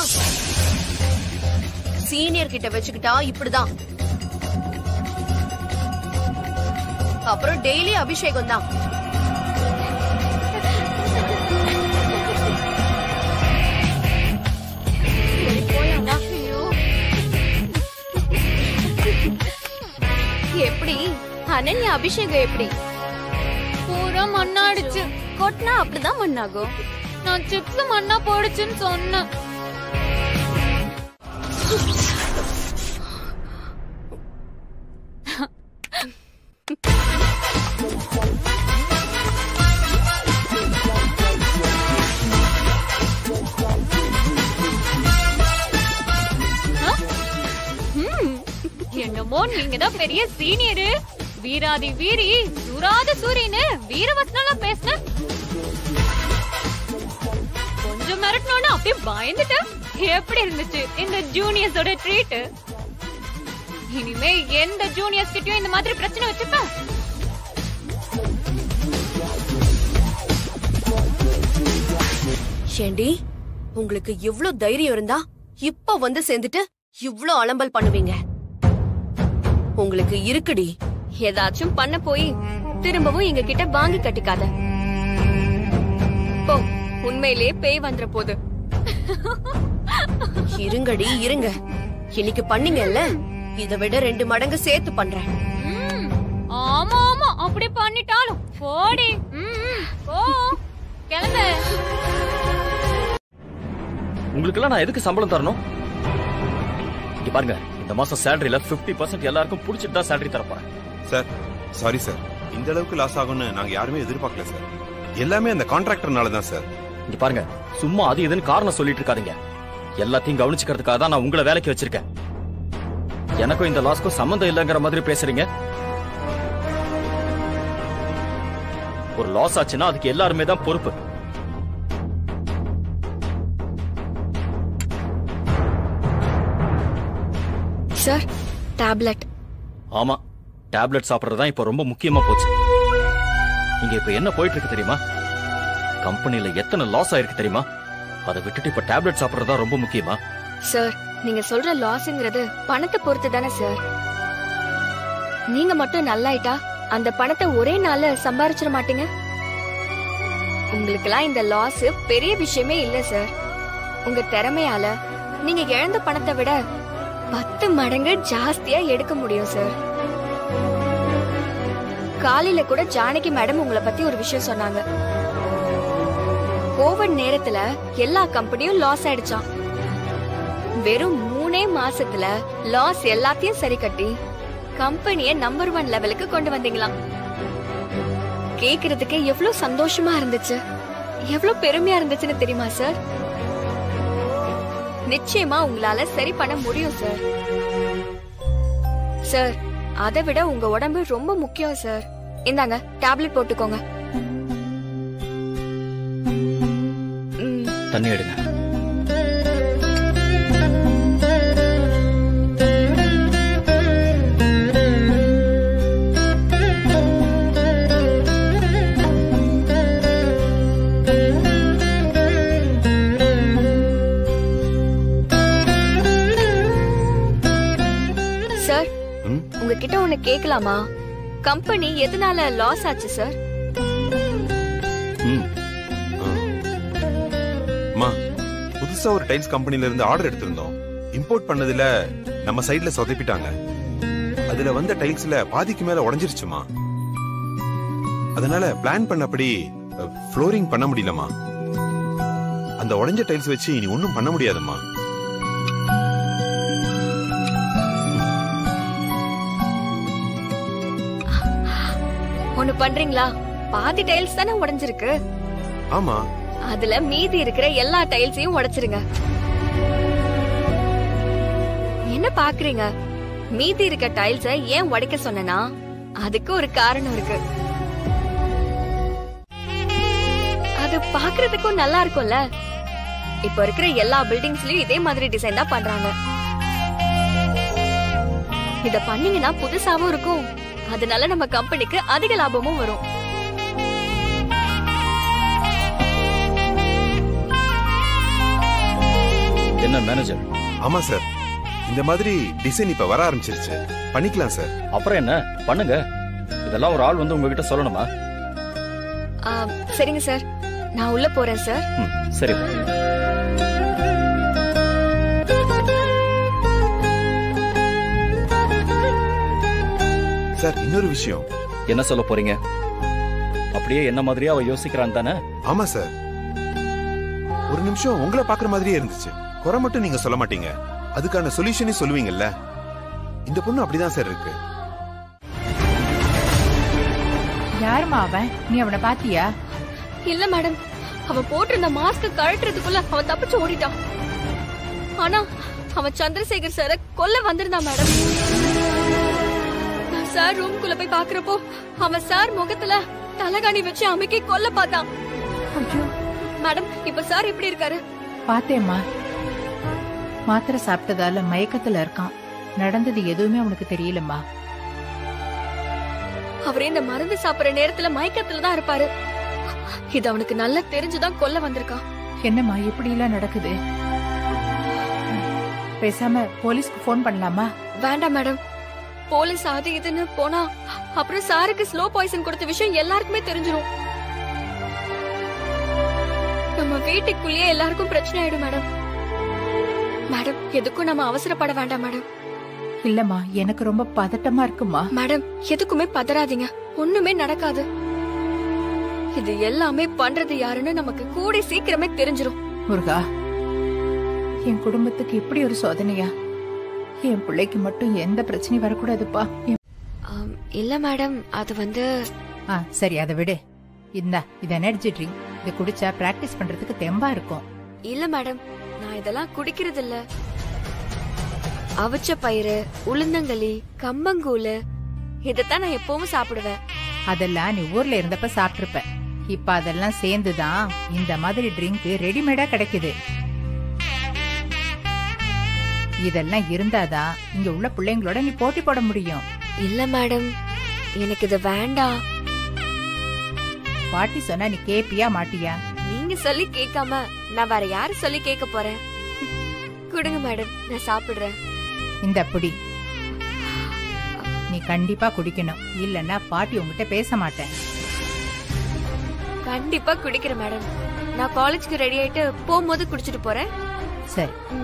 சீனியர் கிட்ட வச்சுக்கிட்டா இப்படிதான் அப்புறம் டெய்லி அபிஷேகம் தான் எப்படி அனன்யா அபிஷேகம் எப்படி பூரா மண்ணாடிச்சு கொட்டினா அப்படிதான் மண்ணாகும் நான் சிப்ஸ் மண்ணா போடுச்சுன்னு சொன்னேன் ம், என்னமோ நீங்க தான் பெரிய சீனியரு வீராதி வீரி சுராத சூரியனு வீரவசனம் பேசுன கொஞ்சம் மிரட்டணும்னு அப்படியே பயந்துட்டேன் எப்படி இருந்துச்சு இந்த ஜூனியர்ஸோட ட்ரீட் இனிமே எந்த ஜூனியர்ஸ் கிட்டயும் இந்த மாதிரி பிரச்சனை வச்சுப்ப ஏண்டி உங்களுக்கு இவ்ளோ தைரியம் இருந்தா இப்ப வந்து சேர்ந்துட்டு இவ்ளோ அலம்பல் பண்ணுவீங்க உங்களுக்கு இருக்குடி ஏதாச்சும் பண்ண போய் திரும்பவும் எங்க கிட்ட வாங்கி கட்டிக்காத போ உண்மையிலேயே பேய் வந்துற போது இருங்கடி இருங்க இன்னைக்கு பண்ணீங்கல்ல இதை விட ரெண்டு மடங்கு சேர்த்து பண்றேன் ம், ஆமா ஆமா அப்படி பண்ணிட்டாலும் போடி ம், ம், போ கிளம்பு உங்களுக்கெல்லாம் நான் எதுக்கு சம்பளம் தரணும் இங்க பாருங்க இந்த மாசம் சேலரியில 50% பர்சன்ட் எல்லாருக்கும் புடிச்சிட்டு தான் சேலரி தரப்போறேன் சார் சாரி சார் இந்த அளவுக்கு லாஸ் ஆகும்னு நாங்க யாருமே எதிர்பார்க்கல சார் எல்லாமே அந்த கான்ட்ராக்டர்னால தான் சார் இங்க பாருங்க சும்மா அது இதுன்னு காரணம் சொல்லிட்டு இருக்காதீங்க எல்லாத்தையும் கவனிச்சுக்கிறதுக்காக தான் நான் உங்களை வேலைக்கு வச்சிருக்கேன் எனக்கும் இந்த லாஸ்க்கும் சம்மந்தம் இல்லைங்கிற மாதிரி பேசுறீங்க ஒரு லாஸ் ஆச்சுன்னா அதுக்கு எல்லாருமே தான் பொறுப்பு சார் டேப்லெட் ஆமா டேப்லெட் சாப்பிடுறது தான் இப்ப ரொம்ப முக்கியமா போச்சு இங்க இப்ப என்ன போயிட்டு இருக்கு தெரியுமா கம்பெனில எத்தனை லாஸ் ஆயிருக்கு தெரியுமா அதை விட்டுட்டு இப்ப டேப்லெட் சாப்பிடுறது தான் ரொம்ப முக்கியமா சார் நீங்க சொல்ற லாஸ்ங்கிறது பணத்தை பொறுத்து தானே சார் நீங்க மட்டும் நல்லாயிட்டா அந்த பணத்தை ஒரே நாள்ல சம்பாரிச்சிட மாட்டீங்க உங்களுக்கெல்லாம் இந்த லாஸ் பெரிய விஷயமே இல்ல சார் உங்க திறமையால நீங்க இழந்த பணத்தை விட பத்து மடங்கு ஜாஸ்தியா எடுக்க முடியும் சார் காலையில கூட ஜானகி மேடம் உங்களை பத்தி ஒரு விஷயம் சொன்னாங்க கோவிட் நேரத்துல எல்லா கம்பெனியும் லாஸ் ஆயிடுச்சாம் வெறும் மூணே மாசத்துல லாஸ் எல்லாத்தையும் சரி கட்டி கம்பெனிய நம்பர் ஒன் லெவலுக்கு கொண்டு வந்தீங்களாம் கேக்குறதுக்கு எவ்வளவு சந்தோஷமா இருந்துச்சு எவ்வளவு பெருமையா இருந்துச்சுன்னு தெரியுமா சார் நிச்சயமா உங்களால சரி பண்ண முடியும் சார் சார் அதை விட உங்க உடம்பு ரொம்ப முக்கியம் சார் இந்தாங்க டேப்லெட் போட்டுக்கோங்க ம், தண்ணி எடுங்க சார் ம்? உங்ககிட்ட ஒண்ணு கேட்கலாமா கம்பெனி எதனால லாஸ் ஆச்சு சார் ம் அம்மா புதுசா ஒரு டைல்ஸ் கம்பெனில இருந்து ஆர்டர் எடுத்திருந்தோம் இம்போர்ட் பண்ணதுல நம்ம சைடுல சொதப்பிட்டாங்க அதுல வந்த டைல்ஸ்ல பாதிக்கு மேல உடைஞ்சிருச்சுமா அதனால பிளான் பண்ணபடி ஃப்ளோரிங் பண்ண முடியலமா அந்த உடைஞ்ச டைல்ஸ் வச்சு இனி ஒண்ணும் பண்ண முடியாதும்மா ஒண்ணு பண்றீங்களா பாதி டைல்ஸ் தானே உடைஞ்சிருக்கு ஆமா அதுல மீதி இருக்கிற எல்லா டைல்ஸையும் உடைச்சிருங்க என்ன பாக்குறீங்க மீதி இருக்க டைல்ஸ ஏன் உடைக்க சொன்னனா அதுக்கு ஒரு காரணம் இருக்கு அது பாக்குறதுக்கும் நல்லா இருக்கும்ல இப்ப இருக்கிற எல்லா பில்டிங்ஸ்லயும் இதே மாதிரி டிசைன் தான் பண்றாங்க இத பண்ணீங்கன்னா புதுசாவும் இருக்கும் அதனால நம்ம கம்பெனிக்கு அதிக லாபமும் வரும் என்ன மேனேஜர் ஆமா சார் இந்த மாதிரி டிசைன் இப்ப வர ஆரம்பிச்சிருச்சு பண்ணிக்கலாம் சார் அப்புறம் என்ன பண்ணுங்க இதெல்லாம் ஒரு ஆள் வந்து உங்ககிட்ட சொல்லணுமா ஆ, சரிங்க சார் நான் உள்ள போறேன் சார் ம், சரி சார் இன்னொரு விஷயம் என்ன சொல்ல போறீங்க அப்படியே என்ன மாதிரியே அவ யோசிக்கிறான் தானே ஆமா சார் ஒரு நிமிஷம் உங்களை பாக்குற மாதிரியே இருந்துச்சு குறை மட்டும் நீங்க சொல்ல மாட்டீங்க அதுக்கான சொல்யூஷனே சொல்லுவீங்கல்ல இந்த பொண்ணு அப்படிதான் சார் இருக்கு யாரும்மா அவன் நீ அவனை பாத்தியா இல்ல மேடம் அவன் போட்டிருந்த மாஸ்க் கழட்டுறதுக்குள்ள அவன் தப்பிச்சு ஓடிட்டான் ஆனா அவன் சந்திரசேகர் சார கொல்ல வந்திருந்தான் மேடம் நான் சார் ரூம்குள்ள போய் பாக்குறப்போ அவன் சார் முகத்துல தலகாணி வச்சு அமைக்கி கொல்ல பார்த்தான் ஐயோ மேடம் இப்ப சார் எப்படி இருக்காரு பார்த்தேம்மா மாத்திரை சாப்பிட்டதால மயக்கத்துல இருக்கான் நடந்தது எதுவுமே அவனுக்கு தெரியலம்மா அவரே இந்த மருந்து சாப்பிடுற நேரத்துல மயக்கத்துல தான் இருப்பாரு இது அவனுக்கு நல்லா தெரிஞ்சுதான் கொல்ல வந்திருக்கான் என்னம்மா இப்படி எல்லாம் நடக்குது பேசாம போலீஸ்க்கு ஃபோன் பண்ணலாமா வேண்டாம் மேடம் போலீஸ் அது இதுன்னு போனா அப்புறம் சாருக்கு ஸ்லோ பாய்சன் கொடுத்த விஷயம் எல்லாருக்குமே தெரிஞ்சிரும் நம்ம வீட்டுக்குள்ளேயே எல்லாருக்கும் பிரச்சனை ஆயிடும் மேடம் மேடம் எதுக்கும் நம்ம அவசரப்பட வேண்டாம் மேடம் இல்லம்மா எனக்கு ரொம்ப பதட்டமா இருக்குமா மேடம் எதுக்குமே பதறாதீங்க ஒண்ணுமே நடக்காது இது எல்லாமே பண்றது யாருன்னு நமக்கு கூடி சீக்கிரமே தெரிஞ்சிரும் முருகா என் குடும்பத்துக்கு இப்படி ஒரு சோதனையா என் பிள்ளைக்கு மட்டும் எந்த பிரச்சனையும் வரக்கூடாதுப்பா என்- ஆம், இல்ல மேடம் அது வந்து ஆ சரி அதை விடு இந்த இது எனர்ஜி ட்ரிங்க் இது குடிச்சா பிராக்டிஸ் பண்றதுக்கு தெம்பா இருக்கும் இல்ல மேடம் நான் இதெல்லாம் குடிக்கிறது இல்ல அவிச்ச பயிறு உளுந்தங்களி கம்பங்கூழ் இதத்தான் நான் எப்பவும் சாப்பிடுவேன் அதெல்லாம் நீ ஊர்ல இருந்தப்ப சாப்பிட்டிருப்ப இப்ப அதெல்லாம் சேர்ந்துதான் இந்த மாதிரி ட்ரிங்க் ரெடிமேடா கிடைக்குது இதெல்லாம் இருந்தாதான் இங்க உள்ள பிள்ளைங்களோட நீ போட்டி போட முடியும் இல்ல மேடம் எனக்கு இது வேண்டாம் பாட்டி சொன்னா நீ கேப்பியா மாட்டியா நீங்க சொல்லி கேட்காம நான் வேற யாரு சொல்லி கேட்க போறேன் கொடுங்க மேடம் நான் சாப்பிடுறேன் இந்த புடி நீ கண்டிப்பா குடிக்கணும் இல்லன்னா பாட்டி உங்ககிட்ட பேச மாட்டேன் கண்டிப்பா குடிக்கிறேன் மேடம் நான் காலேஜ்க்கு ரெடி ஆயிட்டு போகும்போது குடிச்சிட்டு போறேன் சரி ம்.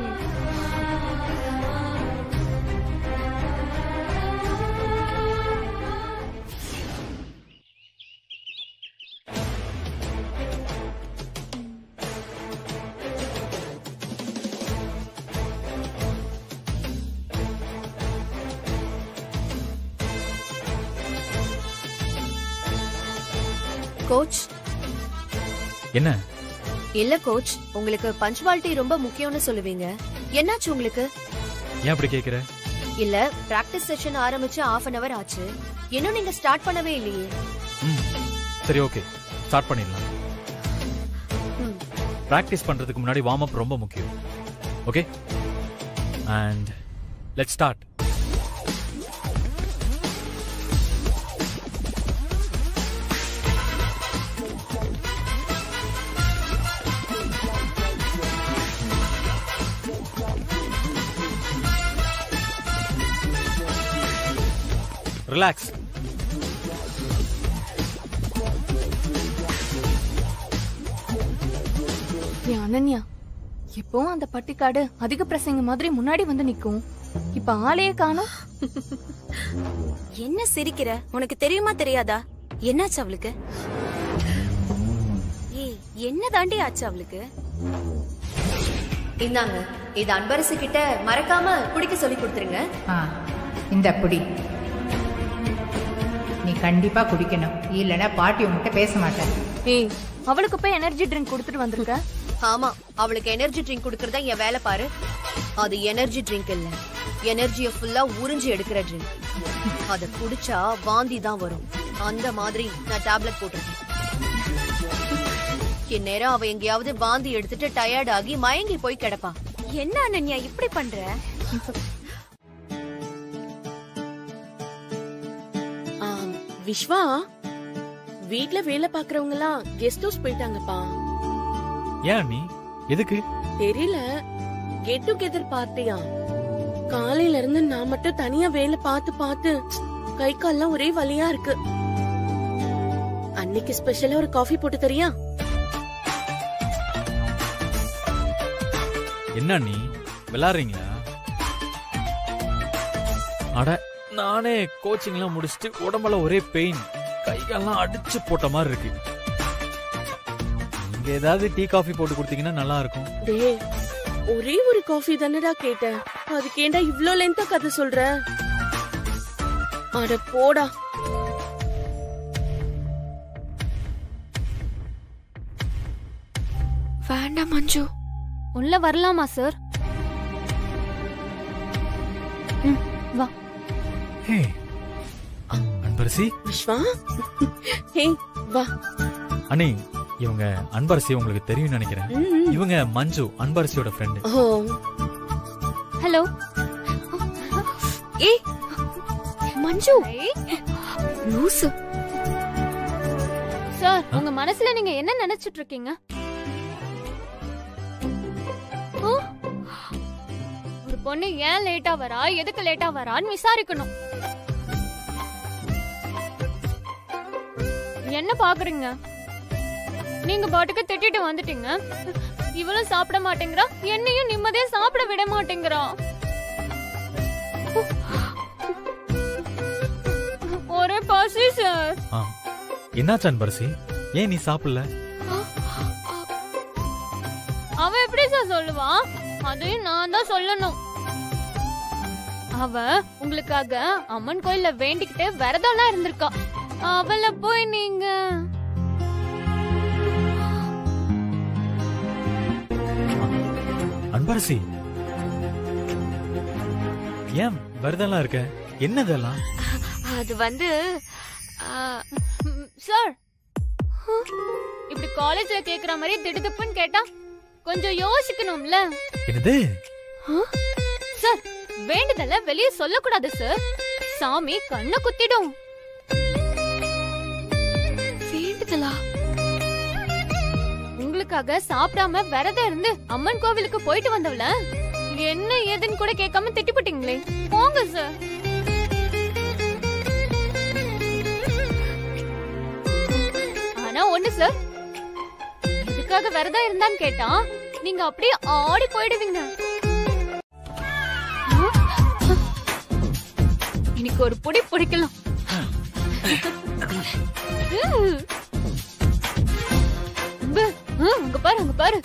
கோச் என்ன இல்ல கோச் உங்களுக்கு பஞ்சுவாலிட்டி ரொம்ப முக்கியம்னு சொல்லுவீங்க என்னாச்சு உங்களுக்கு ஏன் அப்படி கேக்குற இல்ல பிராக்டிஸ் செஷன் ஆரம்பிச்சு half அன் அவர் ஆச்சு இன்னும் நீங்க ஸ்டார்ட் பண்ணவே இல்லையே ம் சரி ஓகே ஸ்டார்ட் பண்ணிடலாம் ம். பிராக்டிஸ் பண்றதுக்கு முன்னாடி வார்ம் அப் ரொம்ப முக்கியம் okay and let start relax ஏன் அனன்யா எப்பவும் அந்த பட்டிக்காடு அதிக பிரசங்க மாதிரி முன்னாடி வந்து நிக்கும் இப்ப ஆளையே காணோம் என்ன சிரிக்கிற உனக்கு தெரியுமா தெரியாதா என்னாச்சு அவளுக்கு ஏய் என்ன தாண்டி ஆச்சு அவளுக்கு இந்தாங்க இது அன்பரசு கிட்ட மறக்காம குடிக்க சொல்லி கொடுத்துருங்க ஆ இந்த புடி நீ கண்டிப்பா குடிக்கணும் இல்லனா பாட்டி உங்ககிட்ட பேச மாட்டேன் ஏய் அவளுக்கு போய் எனர்ஜி ட்ரிங்க் கொடுத்துட்டு வந்திருக்க ஆமா அவளுக்கு எனர்ஜி ட்ரிங்க் குடுக்கறதா என் வேலை பாரு அது எனர்ஜி ட்ரிங்க் இல்ல எனர்ஜிய ஃபுல்லா உறிஞ்சி எடுக்கிற ட்ரிங்க் அத குடிச்சா வாந்தி தான் வரும் அந்த மாதிரி நான் டேப்லெட் போட்டிருக்கேன் இந்நேரம் அவ எங்கேயாவது வாந்தி எடுத்துட்டு டயர்ட் ஆகி மயங்கி போய் கிடப்பா என்ன அனன்யா இப்படி பண்ற ஆம், விஸ்வா வீட்ல வேலை பாக்குறவங்க எல்லாம் கெஸ்ட் ஹவுஸ் போயிட்டாங்கப்பா ஏன் நீ எதுக்கு தெரியல கெட் டுகெதர் பார்ட்டியா காலையில இருந்து நான் மட்டும் தனியா வேலை பார்த்து பார்த்து கை கால்லாம் ஒரே வலியா இருக்கு அன்னைக்கு ஸ்பெஷலா ஒரு காஃபி போட்டு தரியா என்ன நீ விளாடுறீங்களா அட நானே கோச்சிங் எல்லாம் முடிச்சுட்டு உடம்புல ஒரே பெயின் கை கால்லாம் அடிச்சு போட்ட மாதிரி இருக்கு நீங்க ஏதாவது டீ காஃபி போட்டு கொடுத்தீங்கன்னா நல்லா இருக்கும் டேய் ஒரே ஒரு காஃபி தானடா கேட்டேன் அதுக்கேண்டா இவ்ளோ லென்த்தா கதை சொல்ற அட போடா வேண்டாம் மஞ்சு உள்ள வரலாமா சார் ம், வா ஹே அன்பரசி விஸ்வா ஹே வா அண்ணி இவங்க அன்பரசி உங்களுக்கு தெரியும் நினைக்கிறேன் ம். இவங்க மஞ்சு அன்பரசியோட ஃப்ரெண்டு ஓ ஹலோ ஏய் மஞ்சு லூசு சார் உங்க மனசுல நீங்க என்ன நினைச்சிட்டு இருக்கீங்க ஓ, ஒரு பொண்ணு ஏன் லேட்டா வரா எதுக்கு லேட்டா வரான்னு விசாரிக்கணும் என்ன பாக்குறீங்க நீங்க பாட்டுக்கு திட்டிட்டு வந்துட்டீங்க இவளும் சாப்பிட மாட்டேங்கிறா என்னையும் நிம்மதியா சாப்பிட விட மாட்டேங்கிறா ஒரே பசி சார் ஆ என்னாச்சு அன்பரசி ஏன் நீ சாப்பிடல அவன் எப்படி சார் சொல்லுவான் அதையும் நான் தான் சொல்லணும் அவ உங்களுக்காக அம்மன் கோயில்ல வேண்டிக்கிட்டு விரதம்லாம் இருந்திருக்கா அவளை போய் நீங்க அன்பரசி ஏன் விரதம்லாம் இருக்க என்னதெல்லாம் அது வந்து ஆ, ம், சார் இப்படி காலேஜ்ல கேக்குற மாதிரி திடுதுப்புன்னு கேட்டா கொஞ்சம் யோசிக்கணும்ல என்னது சார் வேண்டுதல வெளியே சொல்லக்கூடாது சார் சாமி கண்ணை குத்திடும் வேண்டுதலா உங்களுக்காக சாப்பிடாம விரதம் இருந்து அம்மன் கோவிலுக்கு போயிட்டு வந்தவள என்ன ஏதுன்னு கூட கேட்காம திட்டிப்பிட்டீங்களே போங்க சார் ஆனா ஒண்ணு சார் எதுக்காக விரதம் இருந்தான்னு கேட்டா நீங்க அப்படியே ஆடி போயிடுவீங்க இன்னைக்கு ஒரு புடி பிடிக்கலாம் அம்பு, ஆ, அங்க பாரு அங்க பாரு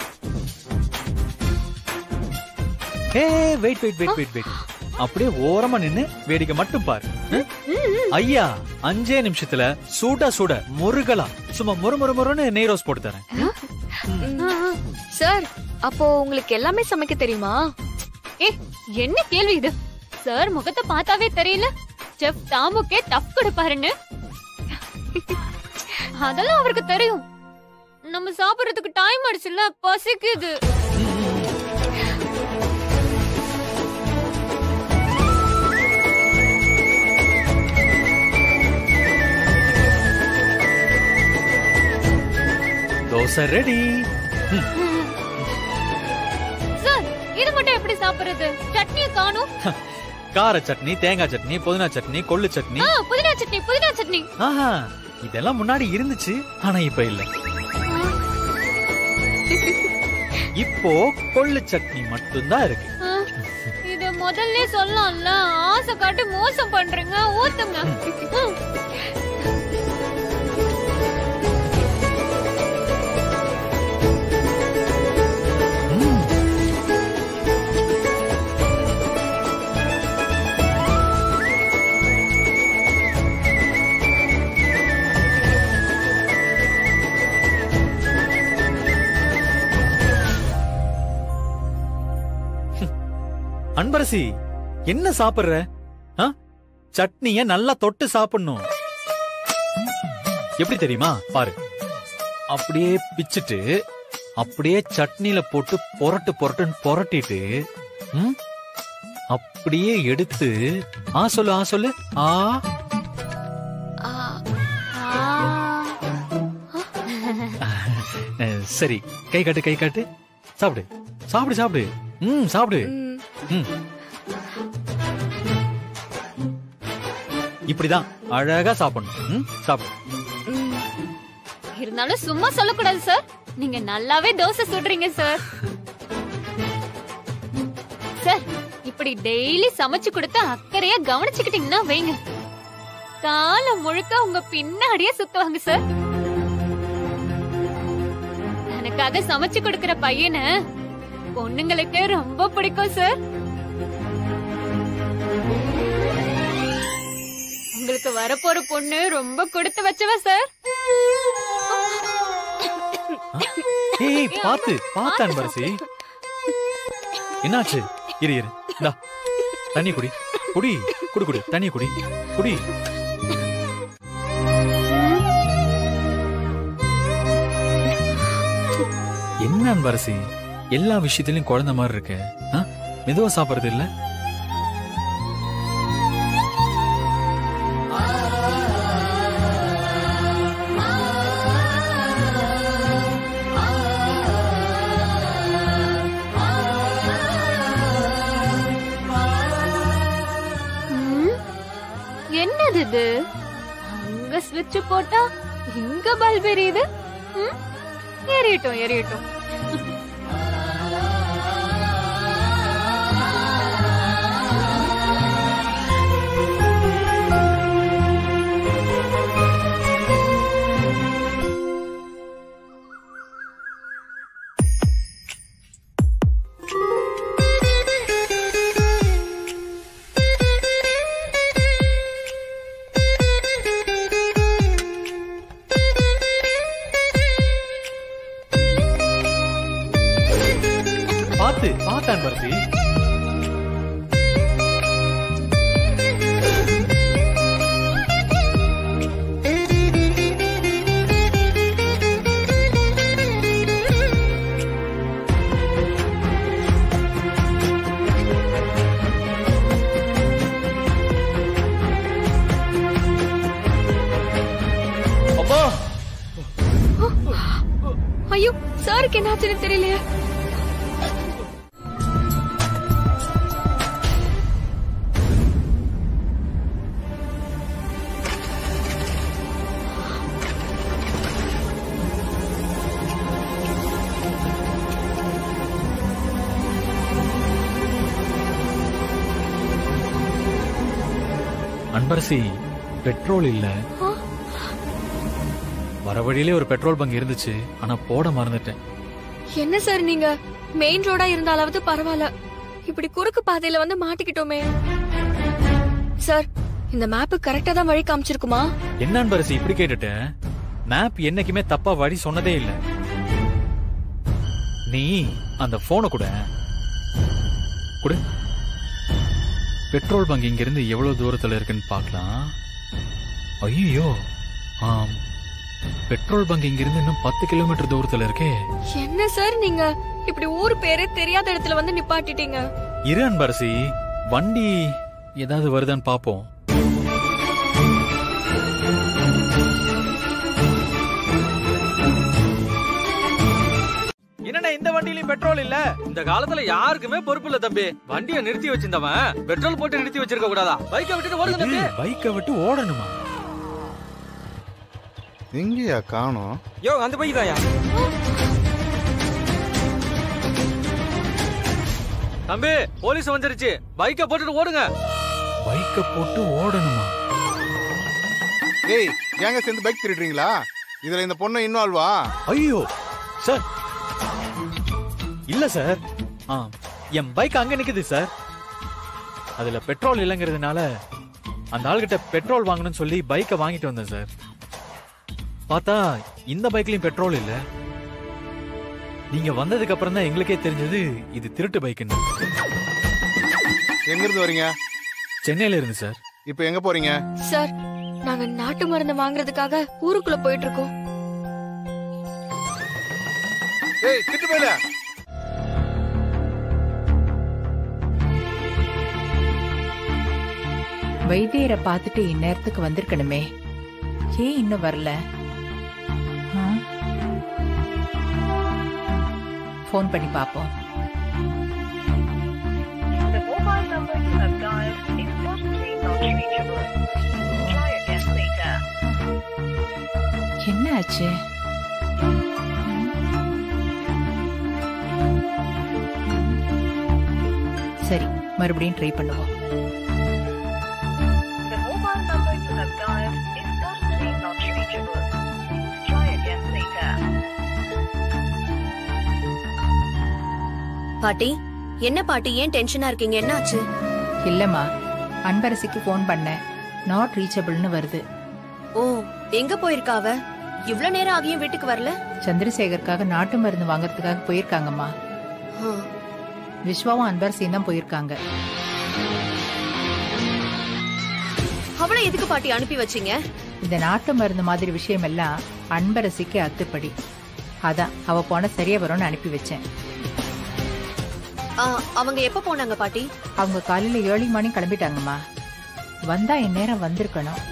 hey wait wait wait wait wait அப்படியே ஓரமா நின்னு வேடிக்கை மட்டும் பாரு ம்? ஐயா அஞ்சே நிமிஷத்துல சூடா சூட முருகலா சும்மா முறு முறு முறுன்னு நெய் ரோஸ் போட்டு தரேன் சார் அப்போ உங்களுக்கு எல்லாமே சமைக்க தெரியுமா ஏ என்ன கேள்வி இது சார் முகத்தை பார்த்தாவே தெரியல செஃப் தாமுக்கே டஃப் கொடுப்பாருன்னு அதெல்லாம் அவருக்கு தெரியும் நம்ம சாப்பிடுறதுக்கு டைம் ஆயிடுச்சுல்ல பசிக்குது தோசை ரெடி சார் இது மட்டும் எப்படி சாப்பிடுறது சட்னியை காணும் கார சட்னி தேங்காய் சட்னி புதினா சட்னி கொள்ளு சட்னி ஆ, புதினா சட்னி புதினா சட்னி ஆஹா இதெல்லாம் முன்னாடி இருந்துச்சு ஆனா இப்ப இல்ல இப்போ கொள்ளு சட்னி மட்டும்தான் இருக்கு ஆ, இத முதல்ல சொல்லலாம்ல ஆசை காட்டி மோசம் பண்றீங்க ஊத்துங்க ம். அன்பரசி என்ன சாப்பிடுற ஆ? சட்னிய நல்லா தொட்டு சாப்பிடணும் எப்படி தெரியுமா பாரு அப்படியே பிச்சிட்டு அப்படியே சட்னில போட்டு பொரட்டு பொரட்டுன்னு பொரட்டிட்டு ம்? அப்படியே எடுத்து ஆ சொல்லு ஆ சொல்லு ஆ அஹ், சரி கை காட்டு கை காட்டு சாப்பிடு சாப்பிடு சாப்பிடு ம் சாப்பிடு ம் இப்படிதான் அழகா சாப்பிடணும் ம் சாப்பிடு இருந்தாலும் சும்மா சொல்லக்கூடாது சார் நீங்க நல்லாவே தோசை சுடுறீங்க சார் சார் இப்படி டெய்லி சமைச்சு கொடுத்து அக்கறையா கவனிச்சுக்கிட்டீங்கன்னா வைங்க காலம் முழுக்க உங்க பின்னாடியே சுத்துவாங்க சார் எனக்காக சமைச்சு கொடுக்கிற பையனை பொண்ணுங்களுக்கு ரொம்ப பிடிக்கும் சார் உங்களுக்கு வரப்போற பொண்ணு ரொம்ப கொடுத்து வச்சவ சார் ஏய் பாத்து பாத்து அன்பரசி என்னாச்சு இரு இரு இந்தா தண்ணி குடி குடி குடி குடி தண்ணி குடி குடி என்ன அன்பரசி எல்லா விஷயத்திலயும் குழந்தை மாதிரி இருக்கு ஆ? மெதுவா சாப்பிடுறது இல்ல ம், என்னது இது அங்க ஸ்விட்ச் போட்டா இங்க பல்ப் எரியுது ம், எரியட்டும் எரியட்டும் பாத்து பாத்து அன்பரசி அப்பா ஐயோ சாருக்கு என்னாச்சுன்னு தெரியலையே அன்பரசி பெட்ரோல் இல்ல வர வழியிலே ஒரு பெட்ரோல் பங்க் இருந்துச்சு ஆனா போட மறந்துட்டேன் என்ன சார் நீங்க மெயின் ரோடா இருந்தாலாவது பரவாயில்ல இப்படி குறுக்கு பாதையில வந்து மாட்டிக்கிட்டோமே சார் இந்த மேப் கரெக்டா தான் வழி காமிச்சிருக்குமா என்ன அன்பரசி இப்படி கேட்டுட்ட மேப் என்னைக்குமே தப்பா வழி சொன்னதே இல்ல நீ அந்த போனை கூட குடு பெட்ரோல் பங்க் இங்க இருந்து எவ்வளவு தூரத்துல இருக்குன்னு பார்க்கலாம் ஐயோ ஆம் பெட்ரோல் பங்க் இங்க இருந்து இன்னும் பத்து கிலோமீட்டர் தூரத்துல இருக்கே என்ன சார் நீங்க இப்படி ஊர் பேரே தெரியாத இடத்துல வந்து நிப்பாட்டிட்டீங்க இரு அன்பரசி வண்டி ஏதாவது வருதான்னு பாப்போம் என்னண்ணே இந்த வண்டியிலயும் பெட்ரோல் இல்ல இந்த காலத்துல யாருக்குமே பொறுப்பு இல்ல தம்பி வண்டியை நிறுத்தி வச்சிருந்தவன் பெட்ரோல் போட்டு நிறுத்தி வச்சிருக்க கூடாதா பைக்கை விட்டுட்டு ஓடுங்க தம்பி பைக்கை விட்டு ஓடணுமா எங்கேயா காணோம் யோ அந்த பைக் தாயா தம்பி போலீஸ் வந்துருச்சு பைக்கை போட்டுட்டு ஓடுங்க பைக்கை போட்டு ஓடணுமா ஏய் ஏங்க சேர்ந்து பைக் திருடுறீங்களா இதுல இந்த பொண்ணு இன்வால்வா ஐயோ சார் இல்ல சார் ஆ என் பைக் அங்க நிக்குது சார் அதுல பெட்ரோல் இல்லைங்கிறதுனால அந்த ஆள்கிட்ட பெட்ரோல் வாங்கணும்னு சொல்லி பைக்கை வாங்கிட்டு வந்தேன் சார் பார்த்தா இந்த பைக்லயும் பெட்ரோல் இல்ல நீங்க வந்ததுக்கு அப்புறம் தான் எங்களுக்கே தெரிஞ்சது இது திருட்டு பைக்குன்னு எங்க இருந்து வரீங்க சென்னையில இருந்து சார் இப்போ எங்க போறீங்க சார் நாங்க நாட்டு மருந்து வாங்குறதுக்காக ஊருக்குள்ள போயிட்டு இருக்கோம் ஏய் திட்டு போயில வைத்தியரை பார்த்துட்டு இந்நேரத்துக்கு வந்திருக்கணுமே ஏன் இன்னும் வரல ஃபோன் பண்ணி பாப்போம் என்ன ஆச்சு சரி மறுபடியும் ட்ரை பண்ணுவோம் பாட்டி என்ன பாட்டி ஏன் டென்ஷனா இருக்கீங்க என்னாச்சு இல்லம்மா அன்பரசிக்கு ஃபோன் பண்ணேன் நாட் ரீச்சபிள்னு வருது ஓ எங்க போயிருக்கா அவ இவ்ளோ நேரம் ஆகியும் வீட்டுக்கு வரல சந்திரசேகருக்காக நாட்டு மருந்து வாங்குறதுக்காக போயிருக்காங்கம்மா ஆ, விஸ்வாவும் அன்பரசியும் தான் போயிருக்காங்க அவளை எதுக்கு பாட்டி அனுப்பி வச்சீங்க இந்த நாட்டு மருந்து மாதிரி விஷயம் எல்லாம் அன்பரசிக்கு அத்துப்படி அதான் அவ போன சரியா வரும்னு அனுப்பி வச்சேன் ஆ, அவங்க எப்ப போனாங்க பாட்டி அவங்க காலையில ஏழு மணி கிளம்பிட்டாங்கம்மா வந்தா இந்நேரம் வந்திருக்கணும்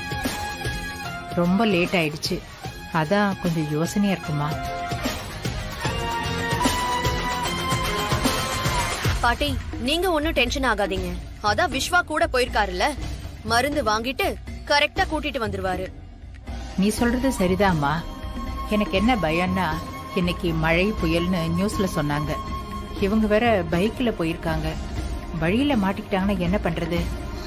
ரொம்ப லேட் ஆயிடுச்சு அதான் கொஞ்சம் யோசனையா இருக்குமா பாட்டி நீங்க ஒன்னும் டென்ஷன் ஆகாதீங்க அதான் விஸ்வா கூட போயிருக்காருல்ல மருந்து வாங்கிட்டு கரெக்டா கூட்டிட்டு வந்துருவாரு நீ சொல்றது சரிதாம்மா எனக்கு என்ன பயம்னா இன்னைக்கு மழை புயல்னு நியூஸ்ல சொன்னாங்க இவங்க வேற பைக்ல போயிருக்காங்க வழியில மாட்டிக்கிட்டாங்கன்னா என்ன பண்றது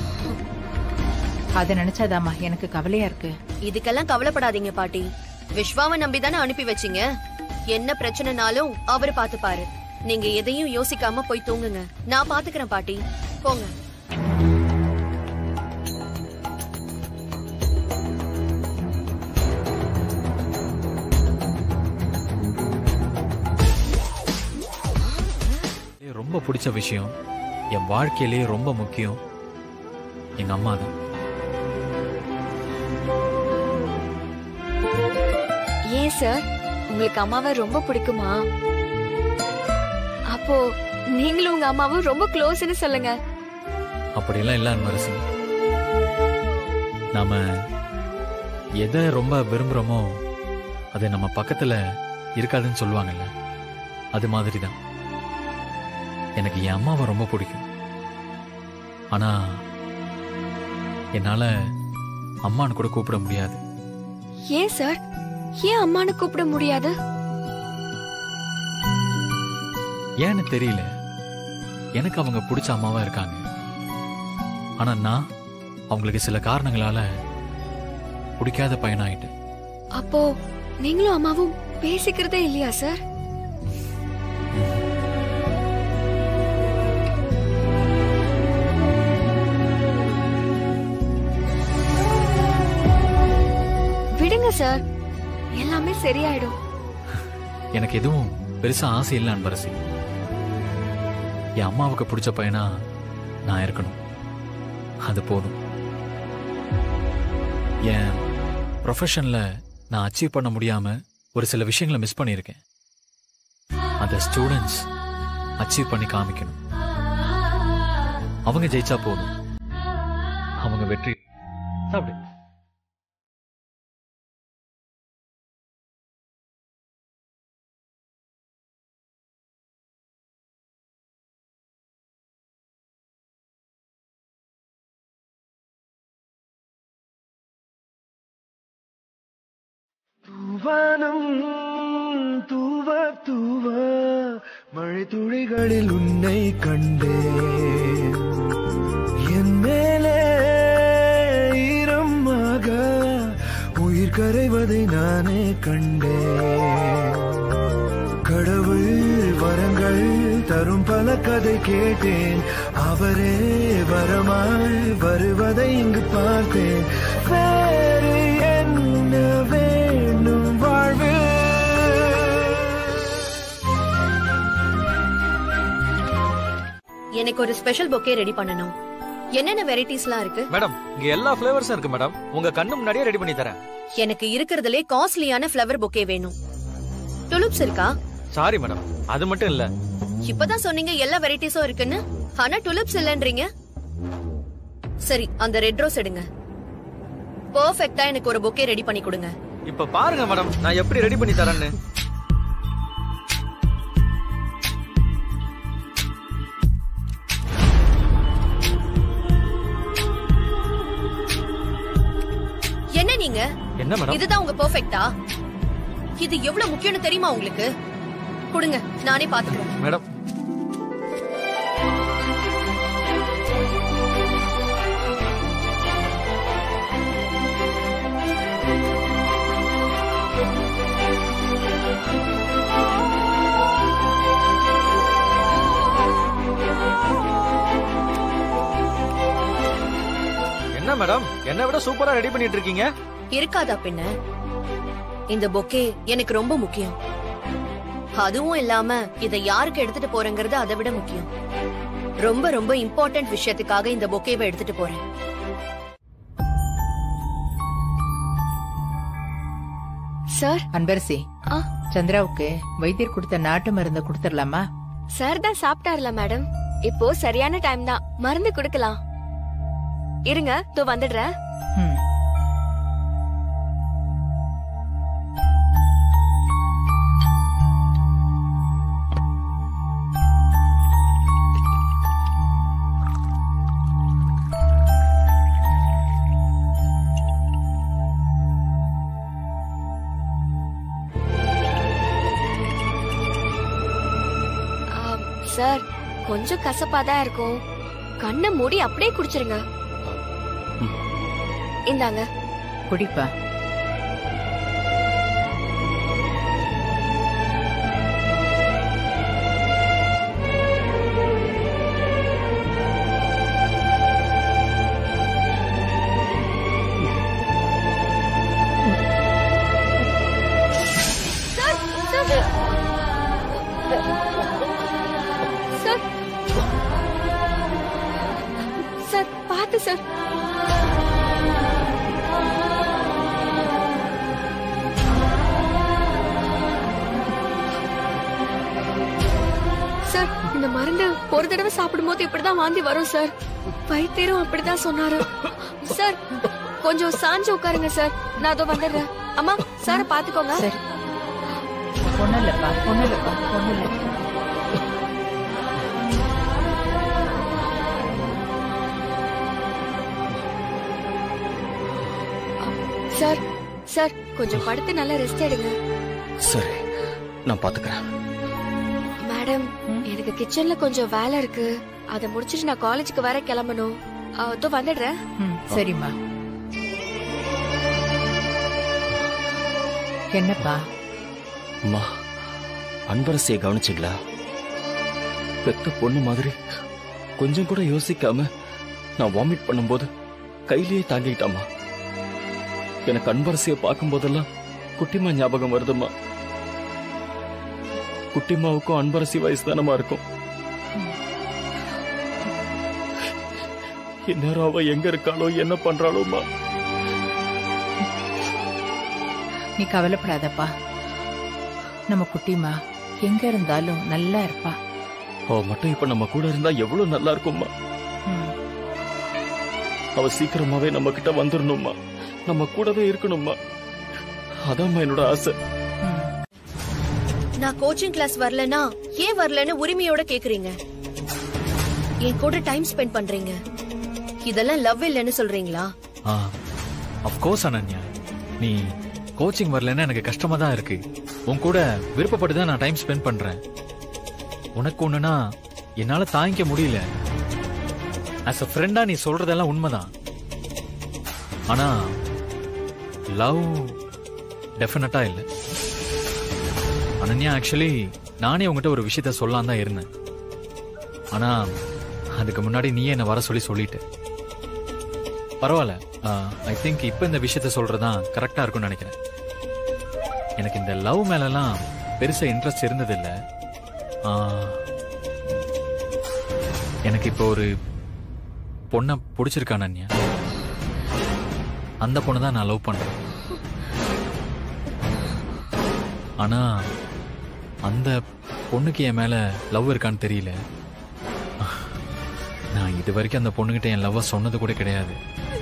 அத நினைச்சாதாம்மா எனக்கு கவலையா இருக்கு இதுக்கெல்லாம் கவலைப்படாதீங்க பாட்டி விஸ்வாவை நம்பி தானே அனுப்பி வச்சீங்க என்ன பிரச்சனைனாலும் அவரு பாத்துப்பாரு நீங்க எதையும் யோசிக்காம போய் தூங்குங்க நான் பாத்துக்கிறேன் பாட்டி போங்க ரொம்ப பிடிச்ச விஷயம் என் வாழ்க்கையிலேயே ரொம்ப முக்கியம் எங்க அம்மா தான் ஏன் சார் உங்களுக்கு அம்மாவை ரொம்ப பிடிக்குமா அப்போ நீங்களும் உங்க அம்மாவும் ரொம்ப க்ளோஸ்னு சொல்லுங்க அப்படியெல்லாம் இல்ல அன்பரசி நாம எதை ரொம்ப விரும்புறோமோ அது நம்ம பக்கத்துல இருக்காதுன்னு சொல்லுவாங்கல்ல அது மாதிரி தான் எனக்கு என் அம்மாவை ரொம்ப பிடிக்கும் ஆனா என்னால அம்மான்னு கூட கூப்பிட முடியாது ஏன் சார் ஏன் அம்மான்னு கூப்பிட முடியாது ஏன்னு தெரியல எனக்கு அவங்க பிடிச்ச அம்மாவா இருக்காங்க ஆனா நான் அவங்களுக்கு சில காரணங்களால பிடிக்காத பையனாயிட்டேன் அப்போ நீங்களும் அம்மாவும் பேசிக்கிறதே இல்லையா சார் விடுங்க சார் எல்லாமே சரியாயிடும் எனக்கு எதுவும் பெருசா ஆசை இல்லை அன்பரசி என் அம்மாவுக்கு பிடிச்ச பையனா நான் இருக்கணும் அது போதும் என் ப்ரொஃபஷன்ல நான் அச்சீவ் பண்ண முடியாம ஒரு சில விஷயங்களை மிஸ் பண்ணியிருக்கேன் அதை ஸ்டூடெண்ட்ஸ் அச்சீவ் பண்ணி காமிக்கணும் அவங்க ஜெயிச்சா போதும் அவங்க வெற்றி சாப்பிடு தூவானம் தூவ தூவ மழை துளிகளில் உன்னை கண்டேன் என் மேலே ஈரமாக உயிர் கரைவதை நானே கண்டேன் கடவுள் வரங்கள் தரும் பல கதை கேட்டேன் அவரே வரமாய் வருவதை இங்கு பார்த்தேன் வேறு என்ன வேண்டும் வாழ்வில் எனக்கு ஒரு ஸ்பெஷல் பொக்கே ரெடி பண்ணணும் என்னென்ன வெரைட்டிஸ்லாம் இருக்கு மேடம் இங்க எல்லா ஃபிளேவர்ஸும் இருக்கு மேடம் உங்க கண்ணு முன்னாடியே ரெடி பண்ணி தரேன் எனக்கு இருக்கிறதுலே காஸ்ட்லியான ஃப்ளவர் பொக்கே வேணும் டுலிப்ஸ் இருக்கா சாரி மேடம் அது மட்டும் இல்ல இப்பதான் சொன்னீங்க எல்லா வெரைட்டிஸும் இருக்குன்னு ஆனா டுலிப்ஸ் இல்லன்றீங்க சரி அந்த ரெட் ரோஸ் எடுங்க பெர்ஃபெக்ட்டா எனக்கு ஒரு பொக்கே ரெடி பண்ணி கொடுங்க இப்ப பாருங்க மேடம் நான் எப்படி ரெடி பண்ணி தரேன்னு என்ன மேடம் இதுதான் உங்க பெர்ஃபெக்ட்டா இது எவ்வளவு முக்கியம்னு தெரியுமா உங்களுக்கு கொடுங்க நானே பாத்துக்கிறேன் மேடம் என்ன மேடம் என்னை விட சூப்பரா ரெடி பண்ணிட்டு இருக்கீங்க இருக்காதா பின்ன இந்த பொக்கே எனக்கு ரொம்ப முக்கியம் அதுவும் இல்லாம இதை யாருக்கு எடுத்துட்டு போறேங்கிறது அதை விட முக்கியம் ரொம்ப ரொம்ப இம்பார்ட்டன்ட் விஷயத்துக்காக இந்த பொக்கேவை எடுத்துட்டு போறேன் சார் அன்பரசி ஆ. சந்திராவுக்கு வைத்தியர் கொடுத்த நாட்டு மருந்தை கொடுத்துடலாமா சார் தான் சாப்பிட்டார்ல மேடம் இப்போ சரியான டைம் தான் மருந்து கொடுக்கலாம் இருங்க தோ வந்துடுறேன் ம். ஆம், சார் கொஞ்சம் கசப்பா தான் இருக்கும் கண்ணை மூடி அப்படியே குடிச்சிருங்க இந்தாங்க குடிப்பா சார் சார் சார் சார் பார்த்து சார் சார் இந்த மருந்து ஒரு தடவை சாப்பிடும்போது இப்படிதான் வாந்தி வரும் சார் வைத்தியரும் அப்படிதான் சொன்னாரு சார் கொஞ்சம் சாஞ்சு உட்காருங்க சார் நான் அதோ வந்துடுறேன் அம்மா சாரை பாத்துக்கோங்க சரி ஒண்ணும் இல்லப்பா ஒண்ணும் இல்லப்பா ஒண்ணும் இல்ல சார் சார் கொஞ்சம் படுத்து நல்லா ரெஸ்ட் எடுங்க சரி நான் பாத்துக்கிறேன் மேடம் எனக்கு கிச்சன்ல கொஞ்சம் வேலை இருக்கு அதை முடிச்சிட்டு நான் காலேஜுக்கு வர கிளம்பணும் அதோ வந்துடுறேன் ம், சரிம்மா என்னப்பா அம்மா அன்பரசியை கவனிச்சிங்களா பெத்த பொண்ணு மாதிரி கொஞ்சம் கூட யோசிக்காம நான் வாமிட் பண்ணும்போது கையிலேயே தாங்கிட்டாம்மா எனக்கு அன்பரசியை பார்க்கும் போதெல்லாம் குட்டிமா ஞாபகம் வருதும்மா குட்டிமாவுக்கும் அன்பரசி வயசு தானமா இருக்கும் இந்நேரம் அவ எங்க இருக்காளோ என்ன பண்றாளோமா நீ கவலைப்படாதப்பா நம்ம குட்டிமா எங்க இருந்தாலும் நல்லா இருப்பா அவ மட்டும் இப்ப நம்ம கூட இருந்தா எவ்வளவு நல்லா இருக்கும்மா ம். அவ சீக்கிரமாவே நம்ம கிட்ட வந்துடணும்மா நம்ம கூடவே இருக்கணும்மா அதாம்மா என்னோட ஆசை நான் கோச்சிங் கிளாஸ் வரலனா ஏன் வரலன்னு உரிமையோட கேக்குறீங்க என் கூட டைம் ஸ்பெண்ட் பண்றீங்க இதெல்லாம் லவ் இல்லைன்னு சொல்றீங்களா ஆ அஃப்கோர்ஸ் அனன்யா நீ கோச்சிங் வரலன்னா எனக்கு கஷ்டமா தான் இருக்கு உன் கூட விருப்பப்பட்டு தான் நான் டைம் ஸ்பெண்ட் பண்றேன் உனக்கு ஒண்ணுனா என்னால தாங்கிக்க முடியல ஆஸ் அ ஃப்ரெண்டா நீ சொல்றதெல்லாம் உண்மைதான் ஆனா லவ் டெஃபினட்டா இல்ல அனன்யா ஆக்சுவலி நானே உங்ககிட்ட ஒரு விஷயத்த சொல்லலாம் தான் இருந்தேன் ஆனா அதுக்கு முன்னாடி நீ என்ன வர சொல்லி சொல்லிட்ட பரவாயில்ல ஐ திங்க் இப்ப இந்த விஷயத்த சொல்றதுதான் கரெக்டா இருக்கும்னு நினைக்கிறேன் எனக்கு இந்த லவ் மேலலாம் பெருசா இன்ட்ரெஸ்ட் இருந்தது இல்ல எனக்கு இப்போ ஒரு பொண்ணை பிடிச்சிருக்கா அனன்யா அந்த பொண்ணை தான் நான் லவ் பண்றேன் ஆனா அந்த பொண்ணுக்கு என் மேல லவ் இருக்கான்னு தெரியல நான் இது வரைக்கும் அந்த பொண்ணுகிட்ட என் லவ்வ சொன்னது கூட கிடையாது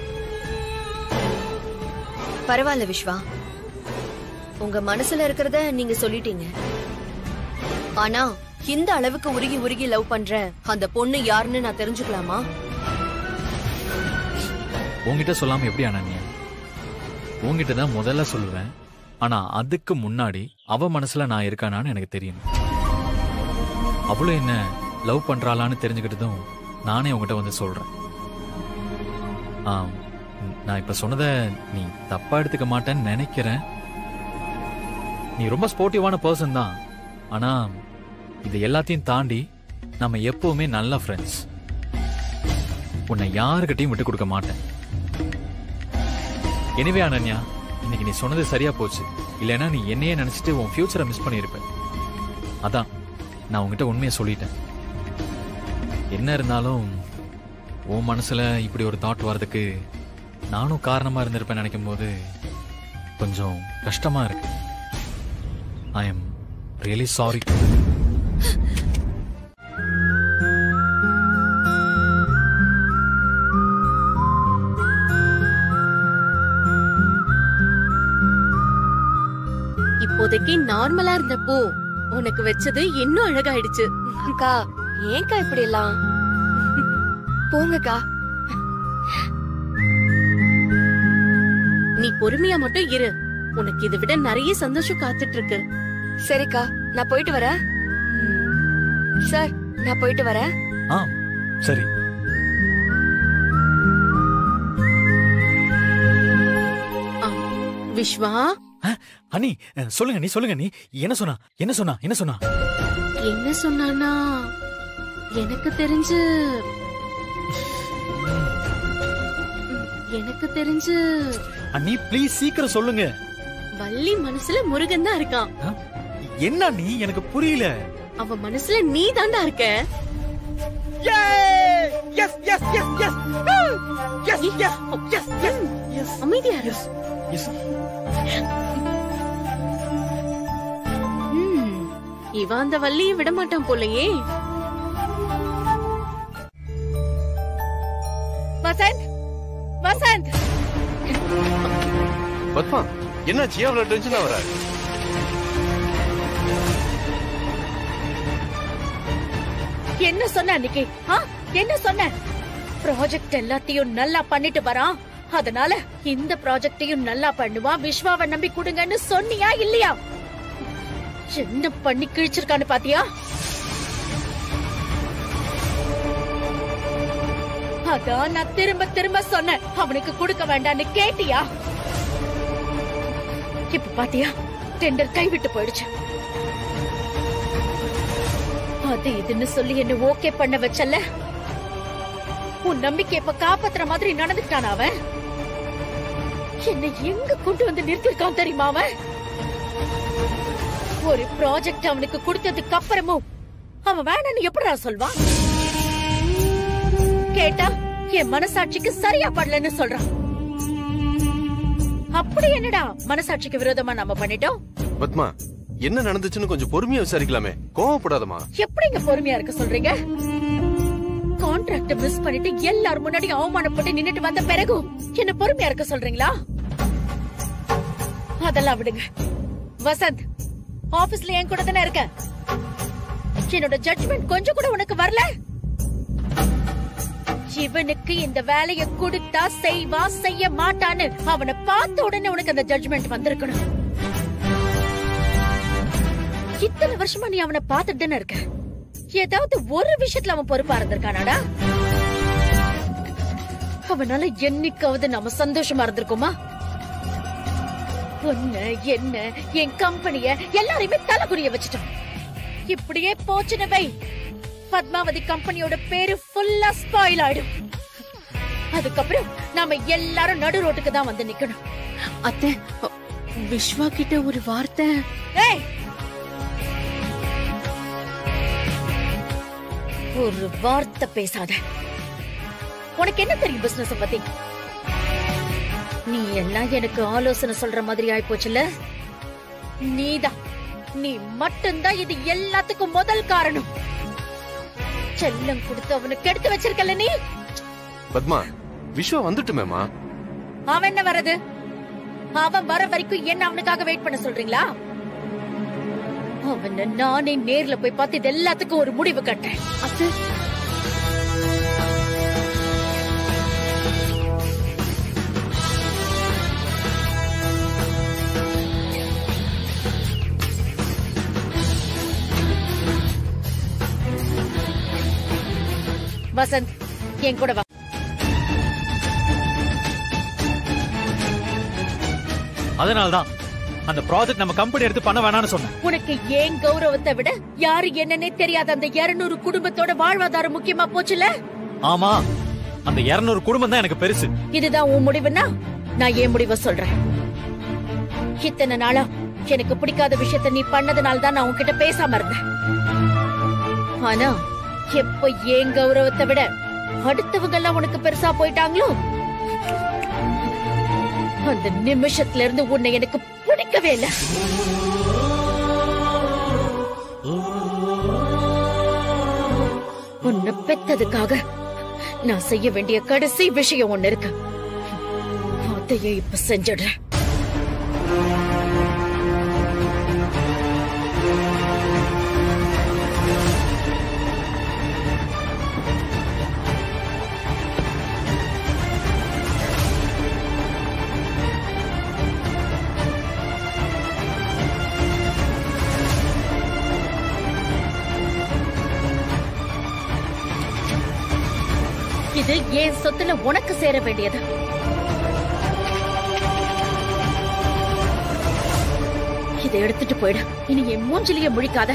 பரவாயில்ல விஸ்வா உங்க மனசுல இருக்கிறத நீங்க சொல்லிட்டீங்க ஆனா இந்த அளவுக்கு உருகி உருகி லவ் பண்ற அந்த பொண்ணு யாருன்னு நான் தெரிஞ்சுக்கலாமா உன்கிட்ட சொல்லாம எப்படி அனன்யா உன்கிட்ட தான் முதல்ல சொல்லுவேன் ஆனா அதுக்கு முன்னாடி அவ மனசுல நான் இருக்கானான்னு எனக்கு தெரியும் அவளும் என்ன லவ் பண்றாளான்னு தெரிஞ்சுக்கிட்டதும் நானே உங்ககிட்ட வந்து சொல்றேன் ஆம், நான் இப்ப சொன்னதை நீ தப்பா எடுத்துக்க மாட்டேன்னு நினைக்கிறேன் நீ ரொம்ப ஸ்போர்ட்டிவான பர்சன் தான் ஆனா இது எல்லாத்தையும் தாண்டி நம்ம எப்பவுமே நல்ல ஃப்ரெண்ட்ஸ் உன்னை யாருக்கிட்டையும் விட்டு கொடுக்க மாட்டேன் எனிவே அனன்யா இன்னைக்கு நீ சொன்னது சரியா போச்சு இல்லைன்னா நீ என்னையே நினைச்சிட்டு உன் ஃபியூச்சரை மிஸ் பண்ணியிருப்ப அதான் நான் உன்கிட்ட உண்மையை சொல்லிட்டேன் என்ன இருந்தாலும் உன் மனசுல இப்படி ஒரு தாட் வர்றதுக்கு நானும் காரணமா இருந்திருப்பேன் நினைக்கும் போது கொஞ்சம் கஷ்டமா இருக்கு ஐ எம் ரியலி சாரி இப்போதைக்கு நார்மலா இருந்த பூ உனக்கு வச்சது இன்னும் அழகாயிடுச்சு அக்கா ஏன்க்கா இப்படி எல்லாம் போங்கக்கா நீ பொறுமையா மட்டும் இரு உனக்கு இதை விட நிறைய சந்தோஷம் காத்துட்டு இருக்கு சரிக்கா நான் போயிட்டு வரேன் சார் நான் போயிட்டு வரேன் ஆ சரி விஸ்வா அனி சொல்லுங்க நீ சொல்லுங்க நீ என்ன சொன்னா என்ன சொன்னா என்ன சொன்னா என்ன சொன்னானா எனக்கு தெரிஞ்சு எனக்கு தெரிஞ்சு அண்ணி ப்ளீஸ் சீக்கிரம் சொல்லுங்க வள்ளி மனசுல முருகன் தான் இருக்கான் என்ன நீ எனக்கு புரியல அவ மனசுல நீ தாண்டா இருக்க yes yes yes yes yes yes yes yes அமைதியா இரு ம், இவன் அந்த வள்ளியை விட மாட்டான் போலயே வசந்த் வசந்த் பத்மா என்னாச்சு அவ்வளவு டென்ஷனா வர என்ன சொன்ன அன்னைக்கு ஆ? என்ன சொன்ன ப்ராஜெக்ட் எல்லாத்தையும் நல்லா பண்ணிட்டு வரான் அதனால இந்த ப்ராஜெக்டையும் நல்லா பண்ணுவான் விஸ்வாவை நம்பி கொடுங்கன்னு சொன்னியா இல்லையா என்ன பண்ணி கிழிச்சிருக்கான்னு பாத்தியா அதான் நான் திரும்ப திரும்ப சொன்னேன் அவனுக்கு கொடுக்க வேண்டாம்னு கேட்டியா இப்ப பாத்தியா டெண்டர் கைவிட்டு போயிடுச்சு அது இதுன்னு சொல்லி என்ன ஓகே பண்ண வச்சல உன் நம்பிக்கை இப்ப காப்பாத்துற மாதிரி நடந்துட்டான் அவன் என்ன எங்க கொண்டு வந்து நிறுத்திருக்கான் தெரியுமா அவன் ஒரு ப்ராஜெக்ட் அவனுக்கு கொடுத்ததுக்கு அப்புறமும் அவன் வேணான்னு எப்படிடா சொல்வான் கேட்டா என் மனசாட்சிக்கு சரியா படலன்னு சொல்றான் அப்படி என்னடா மனசாட்சிக்கு விரோதமா நம்ம பண்ணிட்டோம் பத்மா என்ன நடந்துச்சுன்னு கொஞ்சம் பொறுமையா விசாரிக்கலாமே கோவப்படாதமா எப்படிங்க பொறுமையா இருக்க சொல்றீங்க கான்ட்ராக்ட் மிஸ் பண்ணிட்டு எல்லாரும் முன்னாடி அவமானப்பட்டு நின்னுட்டு வந்த பிறகு என்ன பொறுமையா இருக்க சொல்றீங்களா அதெல்லாம் விடுங்க வசந்த் ஆபீஸ்ல என் கூட தானே இருக்க என்னோட ஜட்ஜ்மெண்ட் கொஞ்சம் கூட உனக்கு வரல இவனுக்கு இந்த வேலையை கொடுத்தா செய்வா செய்ய மாட்டான்னு அவனை பார்த்த உடனே உனக்கு அந்த ஜட்ஜ்மெண்ட் வந்திருக்கணும் இத்தனை வருஷமா நீ அவனை பார்த்துட்டு தானே இருக்க ஏதாவது ஒரு விஷயத்துல அவன் பொறுப்பா இருந்திருக்கானாடா அவனால என்னைக்காவது நாம சந்தோஷமா இருந்திருக்குமா ஒன்னு என்ன என் கம்பெனிய எல்லாரையுமே தலைகுறிய வச்சுட்டான் இப்படியே போச்சுன்னு வை பத்மாவதி கம்பெனியோட பேரு ஃபுல்லா ஸ்பாயில் ஆயிடும் அதுக்கப்புறம் நாம எல்லாரும் நடு ரோட்டுக்கு தான் வந்து நிக்கணும் அத்தை விஸ்வா கிட்ட ஒரு வார்த்தை ஏய் ஒரு வார்த்தை பேசாத உனக்கு என்ன தெரியும் பிசினஸ் பத்தி நீ எல்லாம் எனக்கு ஆலோசனை சொல்ற மாதிரி ஆயிப்போச்சுல நீதான் நீ மட்டும்தான் இது எல்லாத்துக்கும் முதல் காரணம் செல்லம் கொடுத்து அவனுக்கு எடுத்து வச்சிருக்கல நீ பத்மா விஸ்வா வந்துட்டுமேமா அவன் என்ன வரது அவன் வர வரைக்கும் என்ன அவனுக்காக வெயிட் பண்ண சொல்றீங்களா அவனை நானே நேர்ல போய் பார்த்து இது எல்லாத்துக்கும் ஒரு முடிவு கட்டேன் அத்தை வசந்த் என் கூட வா அதனாலதான் அந்த ப்ராஜெக்ட் நம்ம கம்பெனி எடுத்து பண்ண வேணாம்னு சொன்னேன் உனக்கு ஏன் கௌரவத்தை விட யாரு என்னன்னே தெரியாத அந்த 200 குடும்பத்தோட வாழ்வாதாரம் முக்கியமா போச்சுல ஆமா அந்த 200 குடும்பம் தான் எனக்கு பெருசு இதுதான் உன் முடிவுன்னா நான் ஏன் முடிவை சொல்றேன் இத்தனை நாளா எனக்கு பிடிக்காத விஷயத்த நீ பண்ணதுனால தான் நான் உன்கிட்ட பேசாம இருந்தேன் ஆனா எப்ப ஏன் கௌரவத்தை விட அடுத்தவங்க எல்லாம் உனக்கு பெருசா போயிட்டாங்களோ அந்த நிமிஷத்துல இருந்து உன்னை எனக்கு பிடிக்கவே இல்லை உன்னை பெத்ததுக்காக நான் செய்ய வேண்டிய கடைசி விஷயம் ஒண்ணு இருக்கு அதையே இப்ப செஞ்சிடுறேன் இது என் சொத்துல உனக்கு சேர வேண்டியது இதை எடுத்துட்டு போயிடு இனி என் மூஞ்சிலேயே முழிக்காத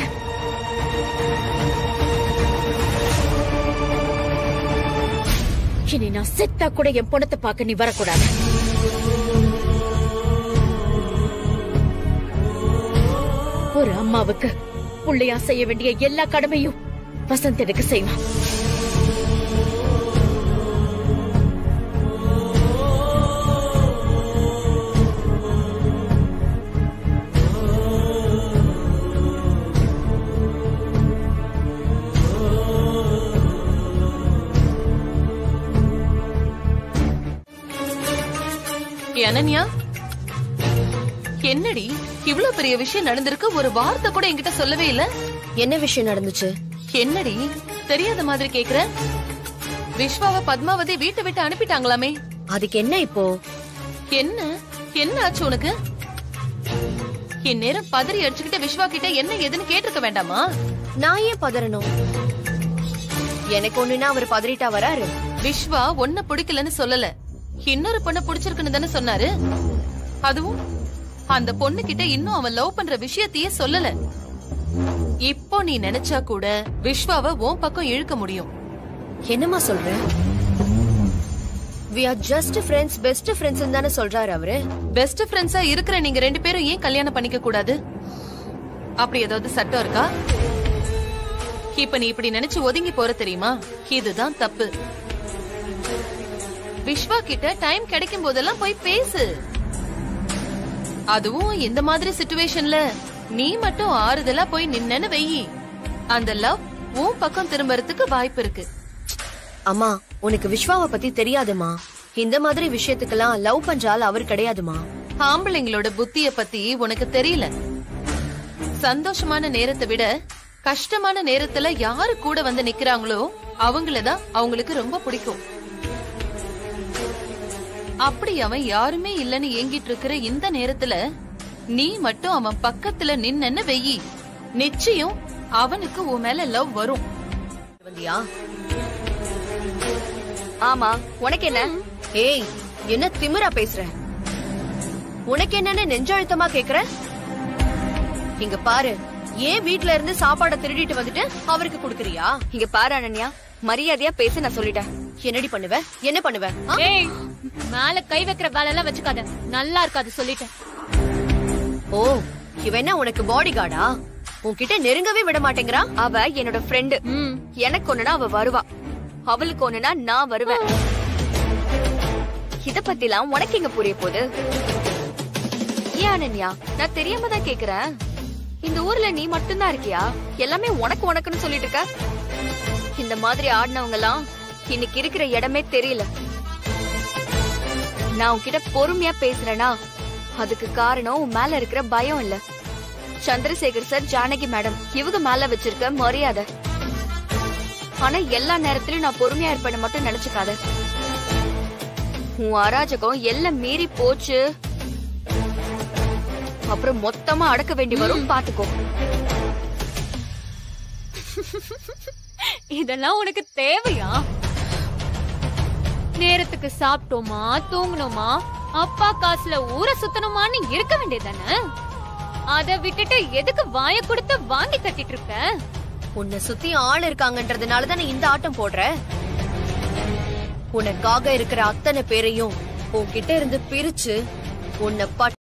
இனி நான் செத்தா கூட என் பொணத்தை பார்க்க நீ வரக்கூடாது ஒரு அம்மாவுக்கு புள்ளையா செய்ய வேண்டிய எல்லா கடமையும் வசந்த் எனக்கு செய்வான் ஏ, அனன்யா என்னடி இவ்ளோ பெரிய விஷயம் நடந்திருக்கு ஒரு வார்த்தை கூட என்கிட்ட சொல்லவே இல்ல என்ன விஷயம் நடந்துச்சு என்னடி தெரியாத மாதிரி கேக்குற விஸ்வாவ பத்மாவதி வீட்டை விட்டு அனுப்பிட்டாங்களாமே அதுக்கு என்ன இப்போ என்ன என்ன ஆச்சு உனக்கு இந்நேரம் பதறி அடிச்சுக்கிட்டு விஸ்வா கிட்ட என்ன ஏதுன்னு கேட்டிருக்க வேண்டாமா நான் ஏன் பதறணும் எனக்கு ஒண்ணுன்னா அவர் பதறிட்டா வராரு விஸ்வா ஒன்ன பிடிக்கலன்னு சொல்லல இன்னொரு பொண்ண பிடிச்சிருக்குன்னு தானே சொன்னாரு அதுவும் அந்த பொண்ணு கிட்ட இன்னும் அவன் லவ் பண்ற விஷயத்தையே சொல்லல இப்போ நீ நினைச்சா கூட விஸ்வாவ உன் பக்கம் இழுக்க முடியும் என்னம்மா சொல்ற we are just friends best friends தானே சொல்றாரு அவரு பெஸ்ட் ஃப்ரெண்ட்ஸா இருக்கிற நீங்க ரெண்டு பேரும் ஏன் கல்யாணம் பண்ணிக்க கூடாது அப்படி ஏதாவது சட்டம் இருக்கா இப்ப நீ இப்படி நினைச்சு ஒதுங்கி போற தெரியுமா இதுதான் தப்பு விஸ்வா கிட்ட டைம் கிடைக்கும் போதெல்லாம் போய் பேசு அதுவும் இந்த மாதிரி சிச்சுவேஷன்ல நீ மட்டும் ஆறுதலா போய் நின்னன்னு வெயி அந்த லவ் உன் பக்கம் திரும்பறதுக்கு வாய்ப்பு இருக்கு அம்மா உனக்கு விஸ்வாவை பத்தி தெரியாதுமா இந்த மாதிரி விஷயத்துக்கெல்லாம் லவ் பண்றால் அவர் கிடையாதுமா ஆம்பளைங்களோட புத்திய பத்தி உனக்கு தெரியல சந்தோஷமான நேரத்தை விட கஷ்டமான நேரத்துல யாரு கூட வந்து நிக்கிறாங்களோ அவங்களதான் அவங்களுக்கு ரொம்ப பிடிக்கும் அப்படி அவன் யாருமே இல்லன்னு ஏங்கிட்டு இருக்கிற இந்த நேரத்துல நீ மட்டும் அவன் பக்கத்துல நின்னன்னு வெயி நிச்சயம் அவனுக்கு உன் மேல லவ் வரும் வந்தியா ஆமா உனக்கு என்ன ஏய் என்ன திமிரா பேசுற உனக்கு என்னன்னு நெஞ்சழுத்தமா கேக்குற இங்க பாரு ஏன் வீட்ல இருந்து சாப்பாட திருடிட்டு வந்துட்டு அவருக்கு குடுக்குறியா இங்க பாரு அனன்யா மரியாதையா பேச நான் சொல்லிட்டேன் என்னடி பண்ணுவ என்ன பண்ணுவ ஆ? ஏய் மேல கை வைக்கிற வேலை எல்லாம் வச்சுக்காத நல்லா இருக்காது சொல்லிட்டேன் ஓ இவ என்ன உனக்கு பாடி கார்டா உன்கிட்ட நெருங்கவே விட மாட்டேங்கிறா அவ என்னோட ஃப்ரெண்டு எனக்கு ஒண்ணுனா அவ வருவா அவளுக்கு ஒண்ணுனா நான் வருவேன் இத பத்திலாம் உனக்கு எங்க புரிய போகுது ஏன் அனன்யா நான் தெரியாம தான் கேக்குறேன் இந்த ஊர்ல நீ மட்டும்தான் இருக்கியா எல்லாமே உனக்கு உனக்குன்னு சொல்லிட்டு இருக்க இந்த மாதிரி ஆடினவங்க எல்லாம் இன்னைக்கு இருக்கிற இடமே தெரியல நான் உன்கிட்ட பொறுமையா பேசுறேனா அதுக்கு காரணம் உன் மேல இருக்கிற பயம் இல்ல சந்திரசேகர் சார் ஜானகி மேடம் இவங்க மேல வச்சிருக்க மரியாதை ஆனா எல்லா நேரத்திலயும் நான் பொறுமையா இருப்பேன்னு மட்டும் நினைச்சுக்காத உன் அராஜகம் எல்லாம் மீறி போச்சு அப்புறம் மொத்தமா அடக்க வேண்டி வரும் பாத்துக்கோ இதெல்லாம் உனக்கு தேவையா நேரத்துக்கு சாப்பிட்டோமா தூங்கணுமா அப்பா காசுல ஊரை சுத்தணுமான்னு இருக்க வேண்டியதானே அத விட்டுட்டு எதுக்கு வாய கொடுத்து வாங்கி கட்டிட்டு இருக்க உன்னை சுத்தி ஆள் இருக்காங்கன்றதுனால தானே இந்த ஆட்டம் போடுற உனக்காக இருக்கிற அத்தனை பேரையும் உன்கிட்ட இருந்து பிரிச்சு உன்னை பட்